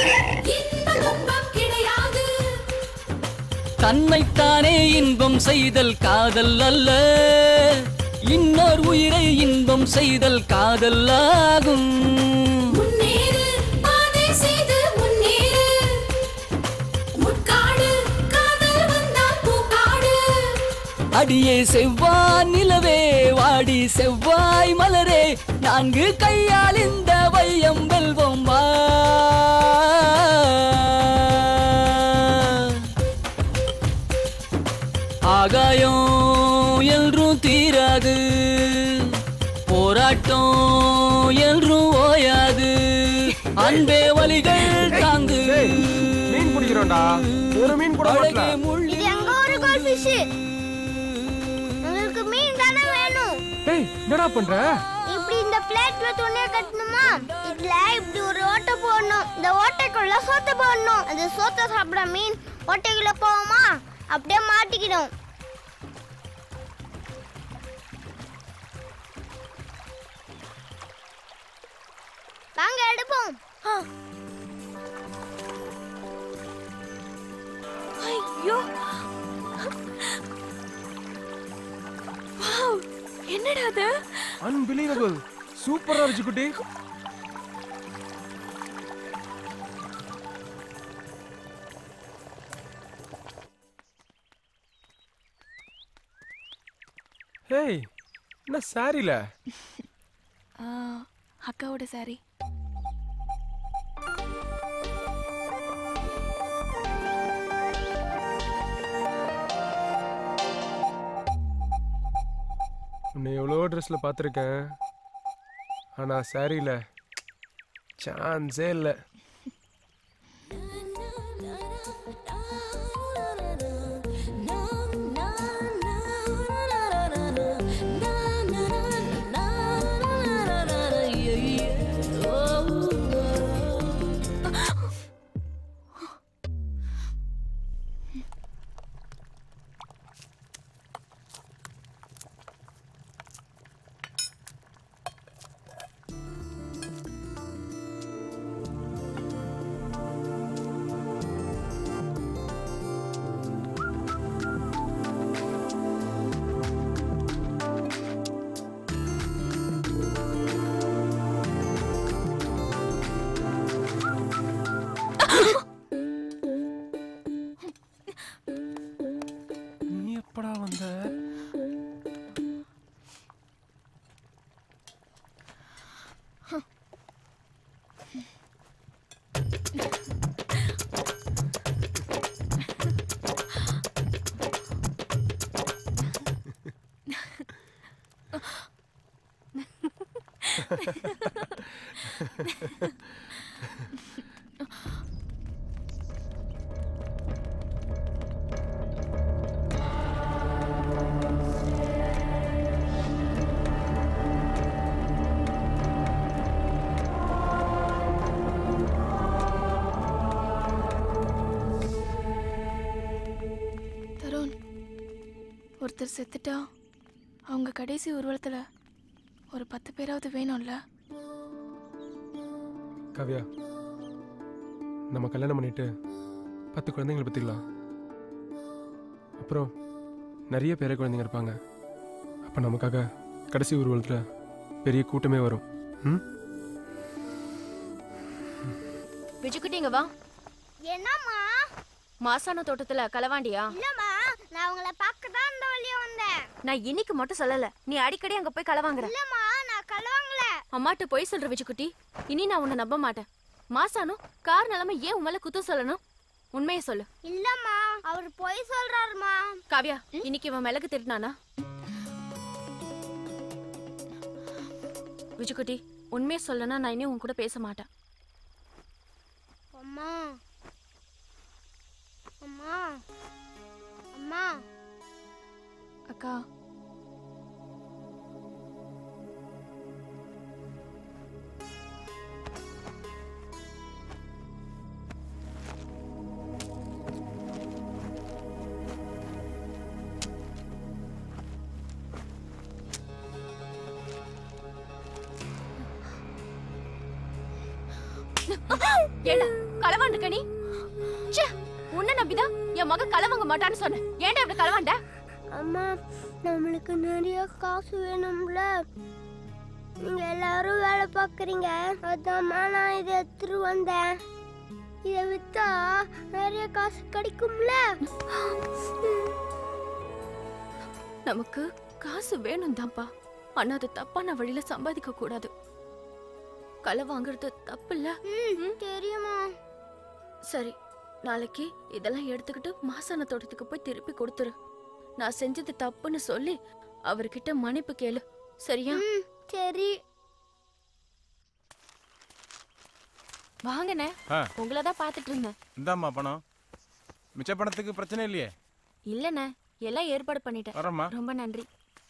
தன்னைத்தானே இன்பம் செய்தல் காதல் அல்ல இன்னொரு உயிரை இன்பம் செய்தல் காதல் ஆகும் முன்னேறு பாதை செய்து முன்னேறு முட்காடு காதல் வந்தால் பூக்காடு அடியே செவ்வாய் நிலவே வாடி செவ்வாய் மலரே நான்கு கையால் இந்த வையம் வெல்வோம் வா ஆகாயம் என்றும் தீராது போராட்டம் என்றும் ஓயாது அன்பே வலிகள் தாங்கு மீன் பிடிக்கிறோம்டா ஒரு மீன் கூட மாட்டல இது எங்க ஒரு கோல் ஃபிஷ் உங்களுக்கு மீன் தானே வேணும் ஏய் என்னடா பண்ற இப்படி இந்த பிளேட்ல துணியை கட்டணுமா இதுல இப்படி ஒரு ஓட்டை போடணும் இந்த ஓட்டைக்குள்ள சோத்தை போடணும் அந்த சோத்தை சாப்பிட மீன் ஓட்டைக்குள்ள போவோமா அப்படியே மாட்டிக்கிடும் வாங்க எடுப்போம் ஐயோ வாவ் என்னடா அது அன்பிலீவபிள் சூப்பரா இருந்துச்சு குட்டி ஹேய் என்ன சாரில ஆ, அக்காவோட சாரி உன்னை எவ்வளோ ட்ரெஸ்ல பார்த்துருக்கேன் ஆனா சாரில சான்ஸே இல்லை நீ எப்படா வந்த தருண் ஒருத்தர் செத்துட்டா அவங்க கடைசி ஊர்வலத்துல ஒரு பத்து பேராவது வேணும்ல காவ்யா நம்ம கல்யாணம் பண்ணிட்டு பத்து குழந்தைங்களை பற்றிக்கலாம் அப்புறம் நிறைய பேர குழந்தைங்க இருப்பாங்க அப்போ நமக்காக கடைசி ஊர்வலத்தில் பெரிய கூட்டமே வரும் ம் விஜுக்குட்டி இங்க வா என்னம்மா மாசான தோட்டத்துல களவாண்டியா இல்லம்மா நான் உங்களை பார்க்க தான் இந்த வழியா வந்தேன் நான் இன்னைக்கு மட்டும் சொல்லல நீ அடிக்கடி அங்க போய் களவாங்குற இல்லம்மா நான் கலவாங்கல அம்மாட்ட போய் சொல்ற விஜுக்குட்டி இனி நான் உன்னை நம்ப மாட்டேன் மாசானு கார் நிலைமை ஏன் உன் மேல குத்தம் சொல்லணும் உண்மையை சொல்லு இல்லம்மா அவர் பொய் சொல்றாருமா காவ்யா இன்னைக்கு இவன் மிளகு திருடினானா விஜுக்குட்டி உண்மையை சொல்லனா நான் இனி உன் கூட பேச மாட்டேன் அம்மா அம்மா அம்மா அக்கா ஏண்டா களவாண்டுக்க நீ ச்சே உன்னை நம்பிதான் என் மக களவாங்க மாட்டான்னு சொன்னேன் ஏன்டா இப்படி களவாண்ட அம்மா நம்மளுக்கு நிறைய காசு வேணும்ல நீங்க எல்லாரும் வேலை பார்க்குறீங்க அதாம்மா நான் இதை எடுத்துட்டு வந்தேன் இதை வித்தா நிறைய காசு கிடைக்கும்ல நமக்கு காசு வேணும் தான்ப்பா ஆனா அது தப்பான வழியில சம்பாதிக்க கூடாது களை வாங்குறது தப்பு இல்ல தெரியுமா சரி நாளைக்கு இதெல்லாம் எடுத்துக்கிட்டு மாசான தோட்டத்துக்கு போய் திருப்பி கொடுத்துரு நான் செஞ்சது தப்புன்னு சொல்லி அவர்கிட்ட மன்னிப்பு கேளு சரியா சரி வாங்கண்ணே ஆ. உங்களை தான் பார்த்துட்டு இருந்தேன் இந்தாம்மா பணம் மிச்ச பணத்துக்கு பிரச்சனை இல்லையே இல்லண்ணே எல்லாம் ஏற்பாடு பண்ணிட்டேன் வரேம்மா. ரொம்ப நன்றி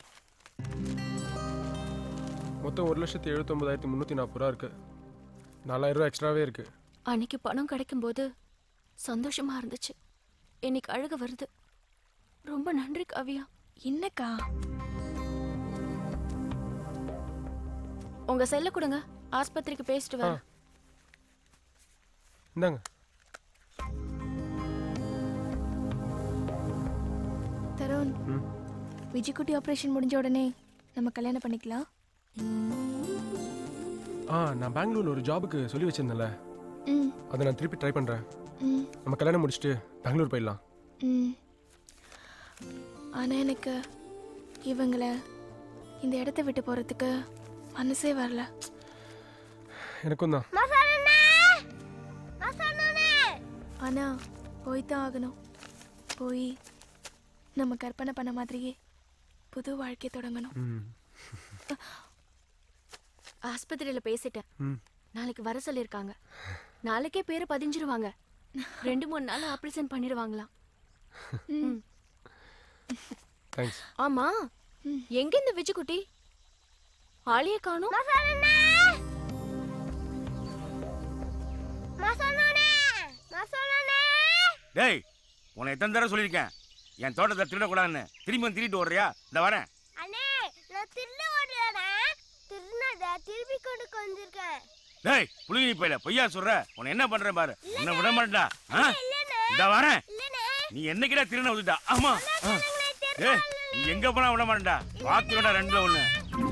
மொத்தம் ஒரு லட்சத்தி எழுபத்தொம்பதாயிரத்தி முந்நூற்றி நாற்பது ரூபா இருக்கு நாலாயிரம் ரூபா எக்ஸ்ட்ராவே இருக்கு அன்னைக்கு பணம் கிடைக்கும்போது சந்தோஷமா இருந்துச்சு இன்னைக்கு அழுக வருது ரொம்ப நன்றி காவியா என்னக்கா உங்க செல்ல கொடுங்க ஆஸ்பத்திரிக்கு பேசிட்டு வரேன் இந்தாங்க தருண் ம். விஜய்குட்டி ஆப்ரேஷன் முடிஞ்ச உடனே நம்ம கல்யாணம் பண்ணிக்கலாம் ஆ நான் பெங்களூர்ல ஒரு ஜாபுக்கு சொல்லி வச்சிருந்தேன்ல ம் அதை நான் திருப்பி ட்ரை பண்ணுறேன் ம் நம்ம கல்யாணம் முடிச்சுட்டு பெங்களூர் போயிடலாம் ம் ஆனால் எனக்கு இவங்கள இந்த இடத்த விட்டு போகிறதுக்கு மனசே வரல எனக்கும் தான் ஆனால் போய் தான் ஆகணும் போய் நம்ம கற்பனை பண்ண மாதிரியே புது வாழ்க்கை தொடங்கணும் ம் ஆஸ்பத்திரியில பேசிட்டேன் ம் நாளைக்கு வர சொல்லியிருக்காங்க நாளைக்கே பேரை பதிஞ்சிருவாங்க ரெண்டு மூணு நாள் ஆப்ரேஷன் பண்ணிடுவாங்களாம் ம். தேங்க்ஸ் ஆமா எங்க இந்த விஜுக்குட்டி ஆளையே காணும் டேய் உன்னை எத்தனை தடவை சொல்லியிருக்கேன் என் தோட்டத்தை திருடக்கூடாதுன்னு திரும்பி வந்து திருட்டு ஓடுறியா இந்த வரேன் அண்ணே நான் திருட ஓடுறேனே திருநத திருப்பி கொண்டு வந்திருக்கேன் டேய் புளிகிரி பையில பொய்யா சொல்ற உன்னை என்ன பண்றேன் பாரு என்ன விட மாட்டா இந்த வரேன் நீ என்னைக்கிடா திருந வந்துட்டா ஆமா ஆ. டேய் நீ எங்க போனா விட மாட்டா பாத்துடா ரெண்டுல ஒண்ணு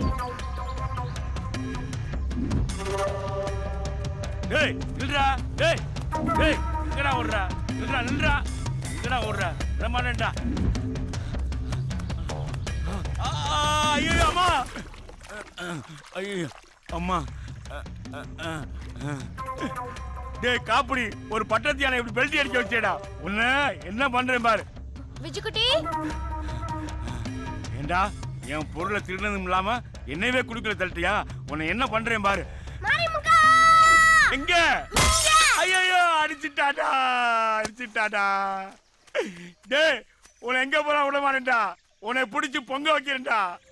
டேய் நில்றா டேய் டேய் எங்கடா ஓடுறா நில்றா நில்றா எங்கடா ஓடுறா விட மாட்டேன்டா ஆ, ஐயோ அம்மா ஐயோ அம்மா டேய் காப்பிடி ஒரு பட்டத்து யானை இப்படி பெல்ட் அடிக்க வச்சேடா உன்ன என்ன பண்றேன் பாரு விஜுக்குட்டி ஏண்டா என் பொருளை திருடதும் இல்லாம என்னையவே குடுக்கல தள்ளிட்டியா உன்னை என்ன பண்றேன் பாரு எங்க ஐயோ அடிச்சிட்டாடா அடிச்சிட்டாடா டேய் உன்னை எங்க போறா விட மாட்டேன்டா உன்னை பிடிச்சு பொங்க வைக்கிறேன்டா